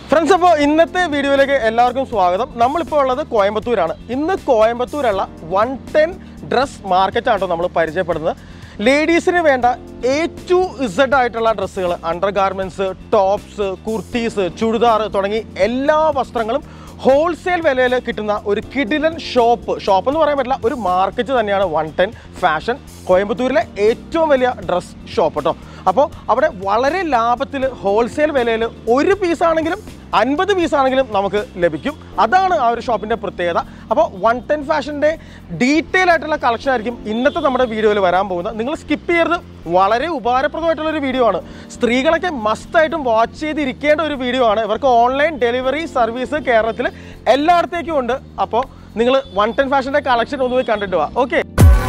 Friends അപ്പോൾ ഇന്നത്തെ വീഡിയോയിലേക്ക് എല്ലാവർക്കും സ്വാഗതം നമ്മളിപ്പോൾ ഉള്ളത് കോയമ്പത്തൂരാണ് ഇന്ന് കോയമ്പത്തൂരുള്ള വൺ ടെൻ ഡ്രസ് മാർക്കറ്റാണ് കേട്ടോ നമ്മൾ പരിചയപ്പെടുന്നത് ലേഡീസിന് വേണ്ട എ ടു ഇസഡ് ആയിട്ടുള്ള ഡ്രസ്സുകൾ undergarments tops kurtis churidar തുടങ്ങി എല്ലാ വസ്ത്രങ്ങളും ഹോൾസെയിൽ വിലയിൽ കിട്ടുന്ന ഒരു കിഡിലൻ ഷോപ്പ് ഷോപ്പ് എന്ന് പറയാൻ പറ്റില്ല ഒരു മാർക്കറ്റ് തന്നെയാണ് വൺ ടെൻ ഫാഷൻ കോയമ്പത്തൂരിലെ ഏറ്റവും വലിയ ഡ്രസ് ഷോപ്പ് കേട്ടോ അപ്പോൾ അവിടെ വളരെ ലാഭത്തിൽ ഹോൾസെയിൽ വിലയിൽ ഒരു പീസാണെങ്കിലും അൻപത് പീസാണെങ്കിലും നമുക്ക് ലഭിക്കും അതാണ് ആ ഒരു ഷോപ്പിൻ്റെ പ്രത്യേകത അപ്പോൾ വൺ ടെൻ ഫാഷൻ്റെ ഡീറ്റെയിൽ ആയിട്ടുള്ള കളക്ഷൻ ആയിരിക്കും ഇന്നത്തെ നമ്മുടെ വീഡിയോയിൽ വരാൻ പോകുന്നത് നിങ്ങൾ സ്കിപ്പ് ചെയ്യരുത് വളരെ ഉപകാരപ്രദമായിട്ടുള്ള ഒരു വീഡിയോ ആണ് സ്ത്രീകളൊക്കെ മസ്റ്റായിട്ടും വാച്ച് ചെയ്തിരിക്കേണ്ട ഒരു വീഡിയോ ആണ് ഇവർക്ക് ഓൺലൈൻ ഡെലിവറി സർവീസ് കേരളത്തിൽ എല്ലായിടത്തേക്കും ഉണ്ട് അപ്പോൾ നിങ്ങൾ വൺ ടെൻ ഫാഷൻ്റെ കളക്ഷൻ ഒന്ന് പോയി കണ്ടിട്ട് വാ ഓക്കെ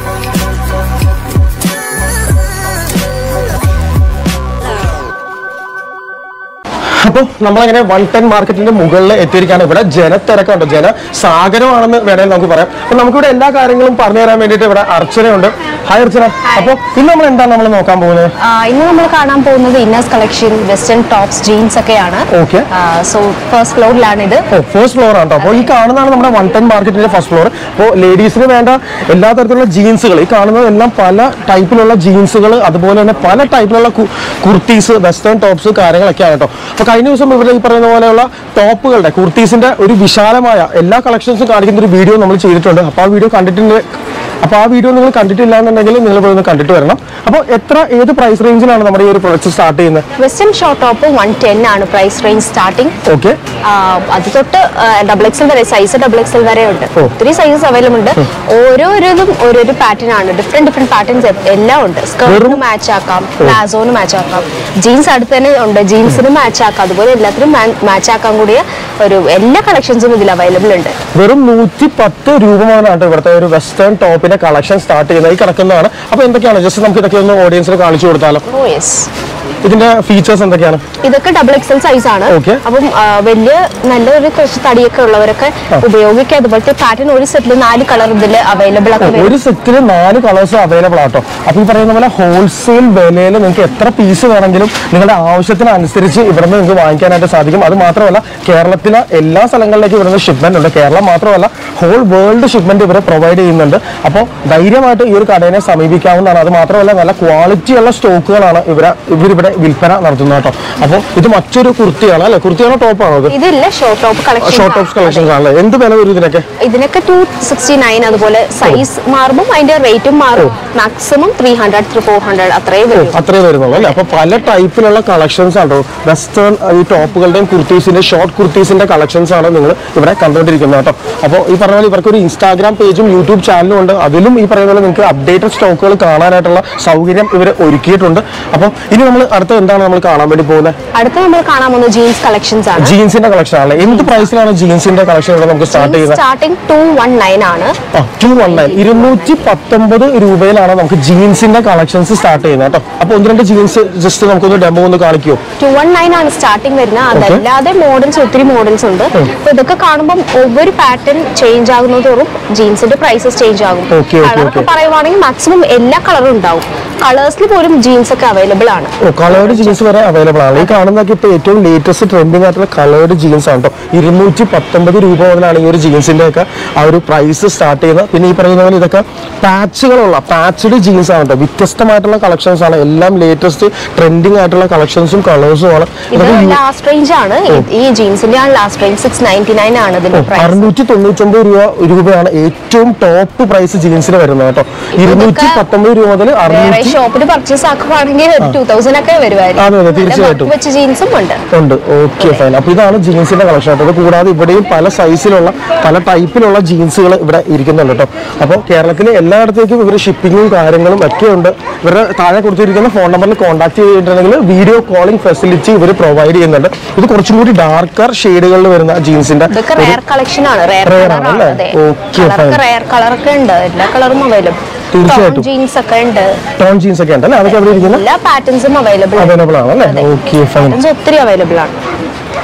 അപ്പോൾ നമ്മളങ്ങനെ വൺ ടെൻ മാർക്കറ്റിന്റെ മുകളിൽ എത്തിയിരിക്കുകയാണ് ഇവിടെ ജനത്തിരക്കുണ്ട് ജന സാഗരമാണെന്ന് വേണമെങ്കിൽ നമുക്ക് പറയാം അപ്പോൾ നമുക്കിവിടെ എല്ലാ കാര്യങ്ങളും പറഞ്ഞു തരാൻ വേണ്ടിയിട്ട് ഇവിടെ അർച്ചനയുണ്ട് ഹായ് അർച്ചന അപ്പോൾ ഇന്ന് നമ്മൾ എന്താണ് നമ്മൾ നോക്കാൻ പോകുന്നത് ആ, ഇന്ന് നമ്മൾ കാണാൻ പോകുന്നത് inners collection western tops jeans ഒക്കെയാണ് ഓക്കെ സോ ഫസ്റ്റ് ഫ്ലോറിലാണ് ഇത് ഓ ഫസ്റ്റ് ഫ്ലോർ ആണ് കേട്ടോ അപ്പോൾ ഈ കാണുന്നതാണ് നമ്മുടെ വൺ ടെൻ മാർക്കറ്റിന്റെ ഫസ്റ്റ് ഫ്ലോർ അപ്പോൾ ലേഡീസിന് വേണ്ട എല്ലാ തരത്തിലുള്ള ജീൻസുകൾ ഈ കാണുന്നതെല്ലാം പല ടൈപ്പിലുള്ള ജീൻസുകൾ അതുപോലെ തന്നെ പല ടൈപ്പിലുള്ള കു- കുർത്തീസ് വെസ്റ്റേൺ ടോപ്സ് കാര്യങ്ങളൊക്കെയാണ് കേട്ടോ അപ്പോൾ കഴിഞ്ഞ ദിവസം ഇവിടെ ഈ പറയുന്ന പോലെയുള്ള ടോപ്പുകളുടെ കുർത്തീസിന്റെ ഒരു വിശാലമായ എല്ലാ കളക്ഷൻസും കാണിക്കുന്ന ഒരു വീഡിയോ നമ്മൾ ചെയ്തിട്ടുണ്ട് അപ്പോൾ ആ വീഡിയോ കണ്ടിട്ടുണ്ട് അപ്പോൾ ആ വീഡിയോ നിങ്ങൾ കണ്ടിട്ടില്ല എന്നുണ്ടെങ്കിൽ നിങ്ങൾ ഇവിടെ ഒന്ന് കണ്ടിട്ട് വരണം അപ്പോൾ എത്ര ഏത് പ്രൈസ് റേഞ്ചിലാണ് നമ്മുടെ ഈ ഒരു പ്രൊഡക്റ്റ് സ്റ്റാർട്ട് ചെയ്യുന്നത് western short top one ten ആണ് പ്രൈസ് റേഞ്ച് സ്റ്റാർട്ടിങ് ഓക്കെ അത് തൊട്ട് ഡബിൾ എക്സൽ വരെ സൈസ് ഡബിൾ എക്സൽ വരെ ഉണ്ട് ഓ. ഒത്തിരി സൈസസ് അവൈലബിൾ ഉണ്ട് ഓരോരുതും ഓരോരോ പാറ്റേൺ ആണ് ഡിഫറെന്റ് ഡിഫറെന്റ് പാറ്റേൺസ് എല്ലാം ഉണ്ട് സ്കർട്ടിന് മാച്ച് ആക്കാം പ്ലാസോന് മാച്ച് ആക്കാം ജീൻസ് അടുത്ത് തന്നെ ഉണ്ട് ജീൻസിന് മാച്ച് ആക്കാം അതുപോലെ എല്ലാത്തിനും മാച്ച് ആക്കാൻ കൂടിയ ഒരു എല്ലാ കളക്ഷൻസും ഇതിൽ അവൈലബിൾ ഉണ്ട് വെറും നൂറ്റി പത്ത് രൂപ മുതലാണ് ഇവിടുത്തെ ഒരു വെസ്റ്റേൺ ടോപ്പിന്റെ കളക്ഷൻ സ്റ്റാർട്ട് ചെയ്യുന്നത് ഈ കിടക്കുന്നതാണ് അപ്പൊ എന്തൊക്കെയാണ് ജസ്റ്റ് നമുക്ക് ഇതൊക്കെ ഒന്ന് ഓഡിയൻസിന് കാണിച്ചു കൊടുത്താലോ ഓ യെസ് ഇതിന്റെ ഫീച്ചേഴ്സ് എന്തൊക്കെയാണ് ഇതൊക്കെ ഡബിൾ എക്സൽ സൈസ് ആണ് Okay. അപ്പം ആ, വലിയ നല്ലൊരു കുറച്ച് തടിയൊക്കെ ഉള്ളവരൊക്കെ ഉപയോഗിക്കുക അതുപോലത്തെ പാറ്റേൺ ഒരു സെറ്റിൽ നാല് കളർ ഇതിൽ അവൈലബിൾ ഒക്കെ വരും ഒരു സെറ്റിൽ നാല് കളേഴ്സ് അവൈലബിൾ ആട്ടോ അപ്പൊ ഈ പറയുന്ന പോലെ ഹോൾസെയിൽ വിലയിൽ നിങ്ങൾക്ക് എത്ര പീസ് വേണമെങ്കിലും നിങ്ങളുടെ ആവശ്യത്തിനനുസരിച്ച് ഇവിടുന്ന് നിങ്ങൾക്ക് വാങ്ങിക്കാനായിട്ട് സാധിക്കും അത് മാത്രമല്ല കേരളത്തിലെ എല്ലാ സ്ഥലങ്ങളിലേക്കും ഇവിടുന്ന് ഷിപ്മെന്റ് ഉണ്ട് കേരളം മാത്രമല്ല ഹോൾ വേൾഡ് ഷിപ്മെന്റ് ഇവർ പ്രൊവൈഡ് ചെയ്യുന്നുണ്ട് അപ്പോൾ ധൈര്യമായിട്ട് ഈ ഒരു കടയെ സമീപിക്കാവുന്നതാണ് അത് മാത്രമല്ല നല്ല ക്വാളിറ്റിയുള്ള സ്റ്റോക്കുകളാണ് ഇവരെ ഇവരിവിടെ വിൽപ്പന നടത്തുന്നത് കേട്ടോ അപ്പോൾ ഇത് മറ്റൊരു കുർത്തിയാണ് അല്ലെ കുർത്തിയാണോ ടോപ്പാണോ ഇത് ഇതില്ല short top collection short tops collections ആണല്ലേ എന്ത് വില വരും ഇതിനൊക്കെ ഇതിനൊക്കെ ടു സിക്സ്റ്റി നയൻ അതുപോലെ സൈസ് മാറുമ്പോൾ അതിന്റെ റേറ്റും മാറും maximum three hundred three four hundred അത്രയും വരും അത്രേ വരുന്നുള്ളൂ അല്ലേ അപ്പൊ പല ടൈപ്പിലുള്ള കളക്ഷൻസ് ആണ് വെസ്റ്റേൺ ഈ ടോപ്പുകളുടെയും കുർത്തീസിന്റെ ഷോർട്ട് കുർത്തീസിന്റെ കളക്ഷൻസ് ആണ് നിങ്ങൾ ഇവിടെ കണ്ടുകൊണ്ടിരിക്കുന്നത് കേട്ടോ അപ്പോൾ ഈ പറഞ്ഞ പോലെ ഇവർക്ക് ഒരു ഇൻസ്റ്റാഗ്രാം പേജും യൂട്യൂബ് ചാനലും ഉണ്ട് അതിലും ഈ പറയുന്ന പോലെ നിങ്ങൾക്ക് അപ്ഡേറ്റഡ് സ്റ്റോക്കുകൾ കാണാനായിട്ടുള്ള സൗകര്യം ഇവർ ഒരുക്കിയിട്ടുണ്ട് അപ്പോൾ ഇനി നമ്മൾ അടുത്ത എന്താണ് നമ്മൾ കാണാൻ വേണ്ടി പോകുന്നത് അടുത്ത നമ്മൾ കാണാൻ പോകുന്ന ജീൻസ് കളക്ഷൻസ് ആണ് ജീൻസിന്റെ കളക്ഷൻ ആണ് എന്ത് പ്രൈസിലാണ് ജീൻസിന്റെ കളക്ഷൻ ഇവിടെ നമുക്ക് സ്റ്റാർട്ട് ചെയ്യുന്നത് സ്റ്റാർട്ടിംഗ് ടു വൺ നയൻ ആണ് ടു വൺ നയൻ ഇരുന്നൂറ്റി പത്തൊമ്പത് രൂപയിലാണ് നമുക്ക് ജീൻസിന്റെ കളക്ഷൻസ് സ്റ്റാർട്ട് ചെയ്യുന്നത് കേട്ടോ അപ്പോൾ ഒന്ന് രണ്ട് ജീൻസ് ജസ്റ്റ് നമുക്കൊന്ന് ഡെമോ ഒന്ന് കാണിക്കുമോ ടു വൺ നയൻ ആണ് സ്റ്റാർട്ടിംഗ് വരുന്നത് അതല്ലാതെ മോഡൽസ് ഒത്തിരി മോഡൽസ് ഉണ്ട് അപ്പൊ ഇതൊക്കെ കാണുമ്പോൾ ഒவ்வொരു പാറ്റേൺ ചേഞ്ച് ആകുന്നതോറും ജീൻസിന്റെ പ്രൈസസ് ചേഞ്ച് ആകും Okay, okay, കളറൊക്കെ okay. പറയുവാണെങ്കിൽ മാക്സിമം എല്ലാ കളറും ഉണ്ടാവും കളേഴ്സിൽ പോലും ജീൻസ് ഒക്കെ അവൈലബിൾ ആണ് ഓ കളേർഡ് ജീൻസ് വരെ അവൈലബിൾ ആണ് ഈ കാണുന്നതൊക്കെ ഇപ്പോൾ ഏറ്റവും ലേറ്റസ്റ്റ് ട്രെൻഡിങ് ആയിട്ടുള്ള കളേർഡ് ജീൻസ് ആണ് കേട്ടോ ഇരുന്നൂറ്റി പത്തൊമ്പത് രൂപ മുതലാണ് ഈ ഒരു ജീൻസിന്റെ ഒക്കെ ആ ഒരു പ്രൈസ് സ്റ്റാർട്ട് ചെയ്യുന്നത് പിന്നെ ഈ പറയുന്ന പോലെ ഇതൊക്കെ പാച്ചുകളുള്ള പാച്ച്ഡ് ജീൻസ് ആണ് കേട്ടോ വ്യത്യസ്തമായിട്ടുള്ള കളക്ഷൻസ് ആണ് എല്ലാം ലേറ്റസ്റ്റ് ട്രെൻഡിങ് ആയിട്ടുള്ള കളക്ഷൻസും കളേഴ്സും ആണ് ഇത് ഇതൊക്കെ യു- ലാസ്റ്റ് റേഞ്ച് ആണ് ഈ- ഈ ജീൻസിന്റെ ആണ് last range six ninety nine ആണ് ഇതിന്റെ പ്രൈസ് അറുന്നൂറ്റി തൊണ്ണൂറ്റൊമ്പത് രൂപ രൂപയാണ് ഏറ്റവും ടോപ്പ് പ്രൈസ് ജീൻസിന് വരുന്നത് കേട്ടോ ഇരുന്നൂറ്റി പത്തൊമ്പത് രൂപ മുതൽ വേറെ അറുന്നൂറ്റി ഷോപ്പിൽ പർച്ചേസ് ആക്കുവാണെങ്കിൽ ടൂ തൗസൻഡ് ഒക്കെ വരുമായിരിക്കും അതെ, അതെ, തീർച്ചയായിട്ടും. വെച്ച ജീൻസും ഉണ്ട് ഉണ്ട് ഓക്കെ ഫൈൻ അപ്പൊ ഇതാണ് ജീൻസിന്റെ കളക്ഷൻ കേട്ടോ അത് കൂടാതെ ഇവിടെയും പല സൈസിലുള്ള പല ടൈപ്പിലുള്ള ജീൻസുകൾ ഇവിടെ ഇരിക്കുന്നുണ്ട് കേട്ടോ അപ്പോൾ കേരളത്തിലെ എല്ലായിടത്തേക്കും ഇവർ ഷിപ്പിങ്ങും കാര്യങ്ങളും ഒക്കെ ഉണ്ട് ഇവരുടെ താഴെ കൊടുത്തിരിക്കുന്ന ഫോൺ നമ്പറിൽ കോൺടാക്ട് ചെയ്തിട്ടുണ്ടെങ്കിൽ വീഡിയോ കോളിംഗ് ഫെസിലിറ്റി ഇവർ പ്രൊവൈഡ് ചെയ്യുന്നുണ്ട് ഇത് കുറച്ചും കൂടി ഡാർക്കർ ഷെയ്ഡുകളിൽ വരുന്ന ജീൻസിന്റെ ഇതൊക്കെ റെയർ കളക്ഷൻ ആണ് റെയർ Rare കളർ ആണ് ആണ് അല്ലേ? അതെ Okay, കളറൊക്കെ fine. റെയർ കളറൊക്കെ ഉണ്ട് എല്ലാ കളറും അവൈലബിൾ തീർച്ചയായിട്ടും. ജീൻസ് ഒക്കെ ഉണ്ട് ടോൺ ജീൻസ് ഒക്കെ ഉണ്ട് അല്ലേ അതൊക്കെ എവിടെ ഇരിക്കുന്നത് എല്ലാ പാറ്റേൺസും അവൈലബിൾ അവൈലബിൾ ആണ് അല്ലേ ഓക്കെ ഫൈൻ പാറ്റേൺസ് ഒത്തിരി അവൈലബിൾ ആണ്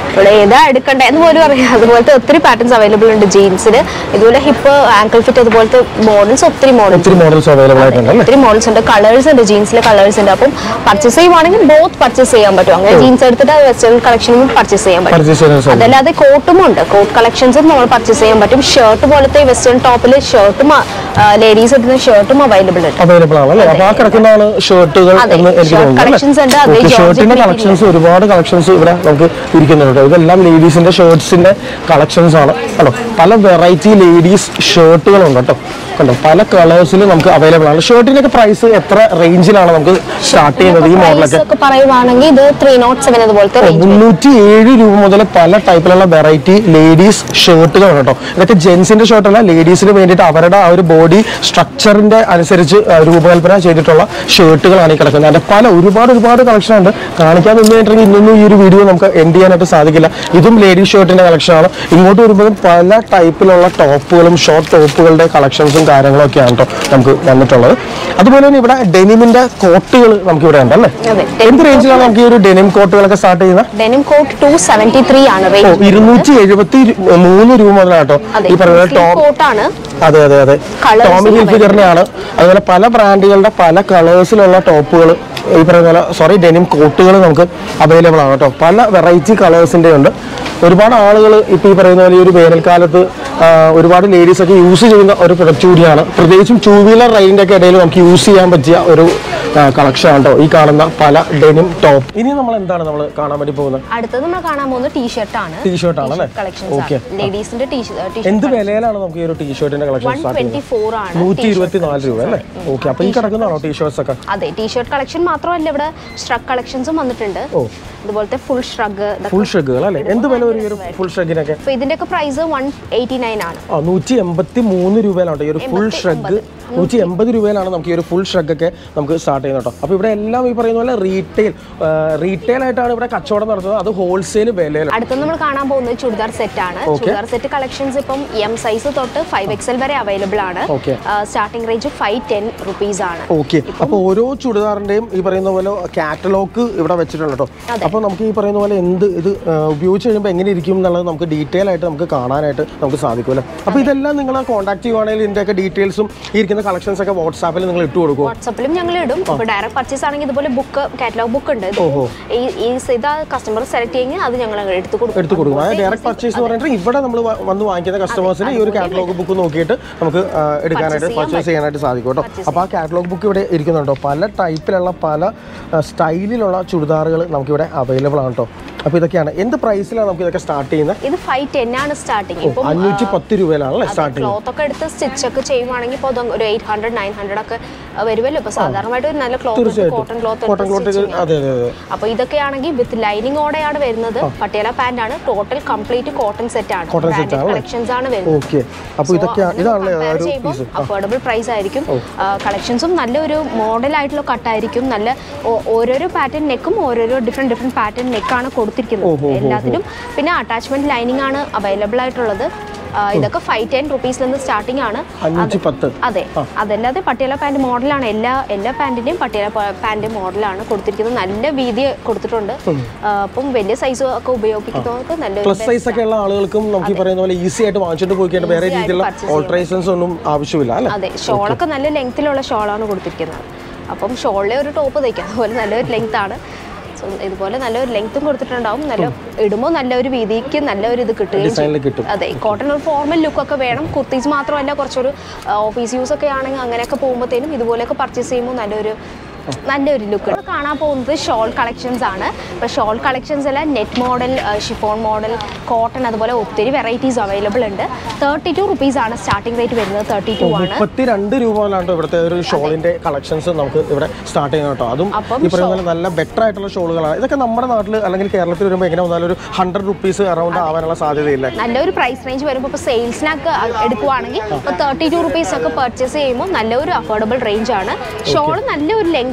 ഇവിടെ ഏതാ എടുക്കണ്ടേ എന്ന് പോലും അറിയാം അതുപോലത്തെ ഒത്തിരി പാറ്റേൺസ് അവൈലബിൾ ഉണ്ട് ജീൻസിന് ഇതുപോലെ ഹിപ്പ് ആങ്കിൾ ഫിറ്റ് അതുപോലത്തെ മോഡൽസ് ഒത്തിരി മോഡൽസ് ഒത്തിരി മോഡൽസ് അവൈലബിൾ ആയിട്ടുണ്ട് അല്ലേ ഒത്തിരി മോഡൽസ് ഉണ്ട് കളേഴ്സ് ഉണ്ട് ജീൻസിലെ കളേഴ്സ് ഉണ്ട് അപ്പം പർച്ചേസ് ചെയ്യുവാണെങ്കിൽ ബോത്ത് പർച്ചേസ് ചെയ്യാൻ പറ്റും അങ്ങനെ ജീൻസ് എടുത്തിട്ട് വെസ്റ്റേൺ കളക്ഷനും പർച്ചേസ് ചെയ്യാൻ പറ്റും പർച്ചേസ് ചെയ്യുന്ന സമയം അതല്ലാതെ കോട്ടും ഉണ്ട് കോട്ട് കളക്ഷൻസും നമ്മൾ പർച്ചേസ് ചെയ്യാൻ പറ്റും ഷർട്ട് പോലത്തെ വെസ്റ്റേൺ ടോപ്പിൽ ഷർട്ടും ലേഡീസ് ഇടുന്ന ഷർട്ടും അവൈലബിൾ ഉണ്ട് അവൈലബിൾ ആണ് അല്ലേ അപ്പൊ ആ കിടക്കുന്നതാണ് ഷർട്ടുകൾ അതെ, എന്ന് എനിക്ക് shirt തോന്നുന്നു collections ഉണ്ട്, അതേ ഓക്കെ George ഷർട്ടിന്റെ Clooney കളക്ഷൻസ് ഒരുപാട് കളക്ഷൻസ് ഇവിടെ നമുക്ക് ഇരിക്കുന്നുണ്ട് ഇതെല്ലാം ലേഡീസിന്റെ ഷർട്ട്സിന്റെ കളക്ഷൻസ് ആണ് കണ്ടോ പല വെറൈറ്റി ലേഡീസ് ഷർട്ടുകളുണ്ട് കേട്ടോ കണ്ടോ പല കളേഴ്സിൽ നമുക്ക് അവൈലബിൾ ആണ് ഷർട്ടിനൊക്കെ പ്രൈസ് എത്ര റേഞ്ചിലാണ് നമുക്ക് സ്റ്റാർട്ട് ചെയ്യുന്നത് ഈ പ്രൈസ് മോഡലൊക്കെ ഒക്കെ പറയുവാണെങ്കിൽ ഇത് ത്രീ നോട്ട് സെവൻ അതുപോലത്തെ റേഞ്ച് മുന്നൂറ്റി ഏഴ് രൂപ മുതൽ പല ടൈപ്പിലുള്ള വെറൈറ്റി ലേഡീസ് ഷർട്ടുകൾ കേട്ടോ ഇതൊക്കെ ജെൻസിന്റെ ഷർട്ടല്ല ലേഡീസിന് വേണ്ടിയിട്ട് അവരുടെ ആ ഒരു ബോഡി സ്ട്രക്ചറിന്റെ അനുസരിച്ച് ആ, രൂപകൽപ്പന ചെയ്തിട്ടുള്ള ഷർട്ടുകളാണ് ഈ കിടക്കുന്നത് അതിന്റെ പല ഒരുപാട് ഒരുപാട് കളക്ഷൻ ഉണ്ട് കാണിക്കാൻ നിന്നിട്ടുണ്ടെങ്കിൽ ഇന്നൊന്നും ഈ ഒരു വീഡിയോ നമുക്ക് എൻഡ് ചെയ്യാനായിട്ട് സാധിക്കില്ല ഇതും ലേഡീസ് ഷർട്ടിന്റെ കളക്ഷനാണ് ഇങ്ങോട്ട് വരുമ്പോഴും പല ടൈപ്പിലുള്ള ടോപ്പുകളും ഷോർട്ട് ടോപ്പുകളുടെ കളക്ഷൻസും കാര്യങ്ങളും ഒക്കെയാണ് കേട്ടോ നമുക്ക് വന്നിട്ടുള്ളത് അതുപോലെ തന്നെ ഇവിടെ ഡെനിമിന്റെ കോട്ടുകൾ നമുക്ക് ഇവിടെ ഉണ്ട് അല്ലേ അതെ. എന്ത് റേഞ്ചിലാണ് നമുക്ക് ഈ ഒരു ഡെനിം കോട്ടുകളൊക്കെ സ്റ്റാർട്ട് ചെയ്യുന്നത് denim coat two seventy three ആണ് ഓ റേഞ്ച് ഇരുന്നൂറ്റി എഴുപത്തി മൂന്ന് രൂപ മുതലാട്ടോ അതെ ഈ പറയുന്ന ടോം കോട്ടാണ് അതെ അതെ അതെ Colours ടോമി ഹിൽഫിഗറിന്റെ ആണ് അതുപോലെ പല ബ്രാൻഡുകളുടെ പല കളേഴ്സിലുള്ള ടോപ്പുകൾ ഈ പറയുന്ന പോലെ സോറി ഡെനിം കോട്ടുകൾ നമുക്ക് അവൈലബിൾ ആണ് കേട്ടോ പല വെറൈറ്റി കളേഴ്സിന്റെ ഉണ്ട് ഒരുപാട് ആളുകൾ ഇപ്പോൾ ഈ പറയുന്ന പോലെ ഈ ഒരു വേനൽക്കാലത്ത് ആ, ഒരുപാട് ലേഡീസ് ഒക്കെ യൂസ് ചെയ്യുന്ന ഒരു പ്രൊഡക്റ്റ് കൂടിയാണ് പ്രത്യേകിച്ചും ടൂ വീലർ റൈഡിന്റെ ഒക്കെ ഇടയിൽ നമുക്ക് യൂസ് ചെയ്യാൻ പറ്റിയ ഒരു കളക്ഷൻ ആണ് കേട്ടോ ഈ കാണുന്ന പല ഡെനിം ടോപ്പ് ഇനി നമ്മൾ എന്താണ് നമ്മൾ കാണാൻ വേണ്ടി പോകുന്നത് അടുത്തത് നമ്മൾ കാണാൻ പോകുന്നത് ടീഷർട്ട് ആണ് ടീഷർട്ട് ആണ് അല്ലേ കളക്ഷൻസ് ഓക്കെ ആണ് ലേഡീസിന്റെ ടീഷർട്ട് എന്ത് വിലയിലാണ് നമുക്ക് ഈ ഒരു ടീഷർട്ടിന്റെ കളക്ഷൻ വൺ സ്റ്റാർട്ട് ട്വന്റി ചെയ്യുന്നത് ഫോർ ആണ് നൂറ്റി ഇരുപത്തി നാല് രൂപ അല്ലേ ഓക്കെ അപ്പൊ ഈ കിടക്കുന്നതാണോ ടീഷർട്സ് ഒക്കെ അതെ ടീഷർട്ട് കളക്ഷൻ മാത്രമല്ല ഇവിടെ ഷ്രഗ് കളക്ഷൻസും വന്നിട്ടുണ്ട് ഓ. അതുപോലത്തെ ഫുൾ ഷ്രഗ് ഫുൾ ഷെഗുകൾ അല്ലേ എന്ത് വില വരും ഈ ഒരു ഫുൾ ഷെഗിനൊക്കെ അപ്പൊ ഇതിന്റെ ഒക്കെ പ്രൈസ് വൺ എയ്റ്റി നയൻ ആണ് ആ നൂറ്റി എൺപത്തി മൂന്ന് രൂപയിലാണ് ഈ ഒരു ഫുൾ ഷ്രഗ് നൂറ്റി എൺപത് രൂപയിലാണ് നമുക്ക് ഈ ഒരു ഫുൾ ഷ്രഗ് ഒക്കെ നമുക്ക് സ്റ്റാർട്ട് ചെയ്യുന്നത് കേട്ടോ അപ്പോൾ ഇവിടെ എല്ലാം ഈ പറയുന്ന പോലെ റീറ്റെയിൽ റീറ്റെയിൽ ആയിട്ടാണ് ഇവിടെ കച്ചവടം നടത്തുന്നത് അത് ഹോൾസെയിൽ വിലയിലാണ് അടുത്ത നമ്മൾ കാണാൻ പോകുന്നത് ചുരിദാർ സെറ്റ് ആണ് ചുരിദാർ സെറ്റ് കളക്ഷൻസ് ഇപ്പം എം സൈസ് തൊട്ട് ഫൈവ് എക്സൽ വരെ അവൈലബിൾ ആണ് Okay. Starting range five ten rupees ആണ് ഓക്കെ അപ്പോൾ ഓരോ ചുടിദാറിന്റെയും ഈ പറയുന്ന പോലെ കാറ്റലോഗ് ഇവിടെ വെച്ചിട്ടുണ്ട് കേട്ടോ അപ്പോൾ നമുക്ക് ഈ പറയുന്ന പോലെ എന്ത് ഇത് ആ, ഉപയോഗിച്ച് കഴിയുമ്പോൾ എങ്ങനെ ഇരിക്കും എന്നുള്ളത് നമുക്ക് ഡീറ്റെയിൽ ആയിട്ട് നമുക്ക് കാണാനായിട്ട് നമുക്ക് സാധിക്കും അല്ലേ അപ്പോൾ ഇതെല്ലാം നിങ്ങൾ കോൺടാക്ട് ചെയ്യുവാണെങ്കിൽ ഇതിൻ്റെയൊക്കെ ഡീറ്റെയിൽസും ഈ ഇരിക്കുന്ന കളക്ഷൻസ് ഒക്കെ വാട്സാപ്പിൽ നിങ്ങൾ ഇട്ട് കൊടുക്കും വാട്സപ്പിലും ഞങ്ങൾ ഇടും ഇപ്പൊ ഡയറക്റ്റ് പർച്ചേസ് ആണെങ്കിൽ ഇതുപോലെ ബുക്ക് കാറ്റലോഗ് ബുക്ക് ഉണ്ട് ഇത് ഓഹോ. ഈ ഈ ഇതാ കസ്റ്റമർ സെലക്ട് ചെയ്യുമെങ്കിൽ അത് ഞങ്ങൾ എടുത്ത് കൊടുക്കും എടുത്ത് കൊടുക്കും അതായത് ഡയറക്റ്റ് പർച്ചേസ് എന്ന് പറഞ്ഞിട്ട് ഇവിടെ നമ്മൾ വന്ന് വാങ്ങിക്കുന്ന കസ്റ്റമേഴ്സിന് ഈ ഒരു കാറ്റലോഗ് ബുക്ക് നോക്കിയിട്ട് നമുക്ക് ആ, എടുക്കാനായിട്ട് പർച്ചേസ് ചെയ്യാനായിട്ട് സാധിക്കും കേട്ടോ അപ്പോൾ ആ കാറ്റലോഗ് ബുക്ക് ഇവിടെ ഇരിക്കുന്നുണ്ടോ പല ടൈപ്പിലുള്ള പല സ്റ്റൈലിലുള്ള ചുരിദാറുകൾ നമുക്കിവിടെ അവൈലബിൾ ആണ് കേട്ടോ അപ്പോൾ ഇതൊക്കെയാണ് എന്ത് പ്രൈസിലാണ് നമുക്ക് ഇതൊക്കെ സ്റ്റാർട്ട് ചെയ്യുന്നത് ഇത് ഫൈവ് ടെൻ ആണ് സ്റ്റാർട്ടിങ് ഇപ്പം അഞ്ഞൂറ്റി പത്ത് രൂപയിലാണല്ലേ സ്റ്റാർട്ട് ചെയ്യുന്നത് ക്ലോത്ത് ഒക്കെ എടുത്ത് സ്റ്റിച്ച് ഒക്കെ ചെയ്യുവാണെങ്കിൽ ഇപ്പോൾ ഒരു എയ്റ്റ് ഹൺഡ്രഡ് നയൻ ഹൺഡ്രഡ് ഒക്കെ ആ, വരുമല്ലോ ഇപ്പൊ സാധാരണമായിട്ട് ഒരു നല്ല ക്ലോത്ത് തീർച്ചയായിട്ടും കോട്ടൺ ക്ലോത്ത് കോട്ടൺ ക്ലോത്ത് അതെ അതെ അതെ അപ്പൊ ഇതൊക്കെയാണെങ്കിൽ വിത്ത് ലൈനിങ്ങോടെയാണ് വരുന്നത് പട്ടിയാല പാന്റ് ആണ് ടോട്ടൽ കംപ്ലീറ്റ് കോട്ടൺ സെറ്റ് ആണ് Cotton set ആണല്ലേ? കളക്ഷൻസ് ആണ് വരുന്നത് ഓക്കെ അപ്പോൾ ഇതൊക്കെയാണ് ഇതാണല്ലേ ആ ഒരു പീസ് അഫോർഡബിൾ പ്രൈസ് ആയിരിക്കും കളക്ഷൻസും നല്ലൊരു മോഡൽ ആയിട്ടുള്ള കട്ടായിരിക്കും നല്ല ഓ- ഓരോരോ പാറ്റേൺ നെക്കും ഓരോരോ ഡിഫറെന്റ് ഡിഫറെന്റ് പാറ്റേൺ നെക്കാണ് കൊടുത്തിരിക്കുന്നത് എല്ലാത്തിനും പിന്നെ അറ്റാച്ച്മെന്റ് ലൈനിങ് ആണ് അവൈലബിൾ ആയിട്ടുള്ളത് ആ, ഇതൊക്കെ ഫൈവ് ടെൻ റുപ്പീസിൽ നിന്ന് സ്റ്റാർട്ടിംഗ് ആണ് അഞ്ഞൂറ്റി പത്ത് അതെ അതല്ലാതെ പട്ടിയാല പാന്റ് മോഡലാണ് എല്ലാ എല്ലാ പാന്റിന്റെയും പട്ടിയാല പാന്റ് മോഡലാണ് കൊടുത്തിരിക്കുന്നത് നല്ല വീതി കൊടുത്തിട്ടുണ്ട് ആ, അപ്പം വലിയ സൈസ് ഒക്കെ ഉപയോഗിക്കുന്നവർക്ക് നല്ലൊരു പ്ലസ് സൈസ് ഒക്കെ ഉള്ള ആളുകൾക്കും നമുക്ക് ഈ പറയുന്ന പോലെ ഈസി ആയിട്ട് വാങ്ങിച്ചിട്ട് പോയി കഴിഞ്ഞാൽ വേറെ Easy ആയിട്ട് രീതിയിലുള്ള purchase ചെയ്യാൻ ഓൾട്രേഷൻസ് ഒന്നും ആവശ്യമില്ല അല്ലേ അതെ ഷോളൊക്കെ നല്ല ലെങ്ത്തിലുള്ള ഷോളാണ് കൊടുത്തിരിക്കുന്നത് അപ്പം ഷോളിലെ ഒരു ടോപ്പ് തയ്ക്കാം അതുപോലെ നല്ലൊരു ലെങ്ത് ആണ് So, ഇതുപോലെ നല്ലൊരു ലെങ്ത്തും കൊടുത്തിട്ടുണ്ടാവും നല്ല ഇടുമ്പോൾ നല്ലൊരു വീതിക്ക് നല്ലൊരു ഇത് കിട്ടുകയും ഡിസൈനിൽ ചെയ്യും കിട്ടും അതെ കോട്ടൺ ഒരു ഫോർമൽ ലുക്കൊക്കെ വേണം കുർത്തീസ് മാത്രമല്ല കുറച്ചൊരു ഓഫീസ് യൂസ് ഒക്കെ ആണെങ്കിൽ അങ്ങനെയൊക്കെ പോകുമ്പോഴത്തേനും ഇതുപോലെയൊക്കെ പർച്ചേസ് ചെയ്യുമ്പോൾ നല്ലൊരു നല്ലൊരു ലുക്ക് കാണാൻ പോകുന്നത് ഷോൾ കളക്ഷൻസ് ആണ് ഇപ്പോൾ ഷോൾ കളക്ഷൻസ് എല്ലാം net model chiffon model cotton അതുപോലെ ഒത്തിരി വെറൈറ്റീസ് അവൈലബിൾ ഉണ്ട് തേർട്ടി ടു റുപ്പീസ് ആണ് സ്റ്റാർട്ടിംഗ് റേറ്റ് വരുന്നത് തേർട്ടി ടു ആണ് മുപ്പത്തി രണ്ട് രൂപ മുതലാണ് ഇവിടുത്തെ ഒരു ഷോളിന്റെ കളക്ഷൻസ് നമുക്ക് ഇവിടെ സ്റ്റാർട്ട് ചെയ്യുന്നത് കേട്ടോ അതും അപ്പം ഈ പറയുന്ന പോലെ നല്ല ബെറ്റർ ആയിട്ടുള്ള ഷോളുകളാണ് ഇതൊക്കെ നമ്മുടെ നാട്ടിൽ അല്ലെങ്കിൽ കേരളത്തിൽ വരുമ്പോൾ എങ്ങനെ വന്നാലും ഒരു ഹൺഡ്രഡ് റുപ്പീസ് അറൗണ്ട് ആവാനുള്ള സാധ്യതയില്ല നല്ലൊരു പ്രൈസ് റേഞ്ച് വരുമ്പോൾ ഇപ്പോൾ സെയിൽസിനൊക്കെ എടുക്കുവാണെങ്കിൽ ഇപ്പോൾ തേർട്ടി ടു റുപ്പീസ് ഒക്കെ പർച്ചേസ് ചെയ്യുമ്പോൾ നല്ലൊരു അഫോർഡബിൾ റേഞ്ച് ആണ് ഷോൾ നല്ലൊരു ലെങ്ത്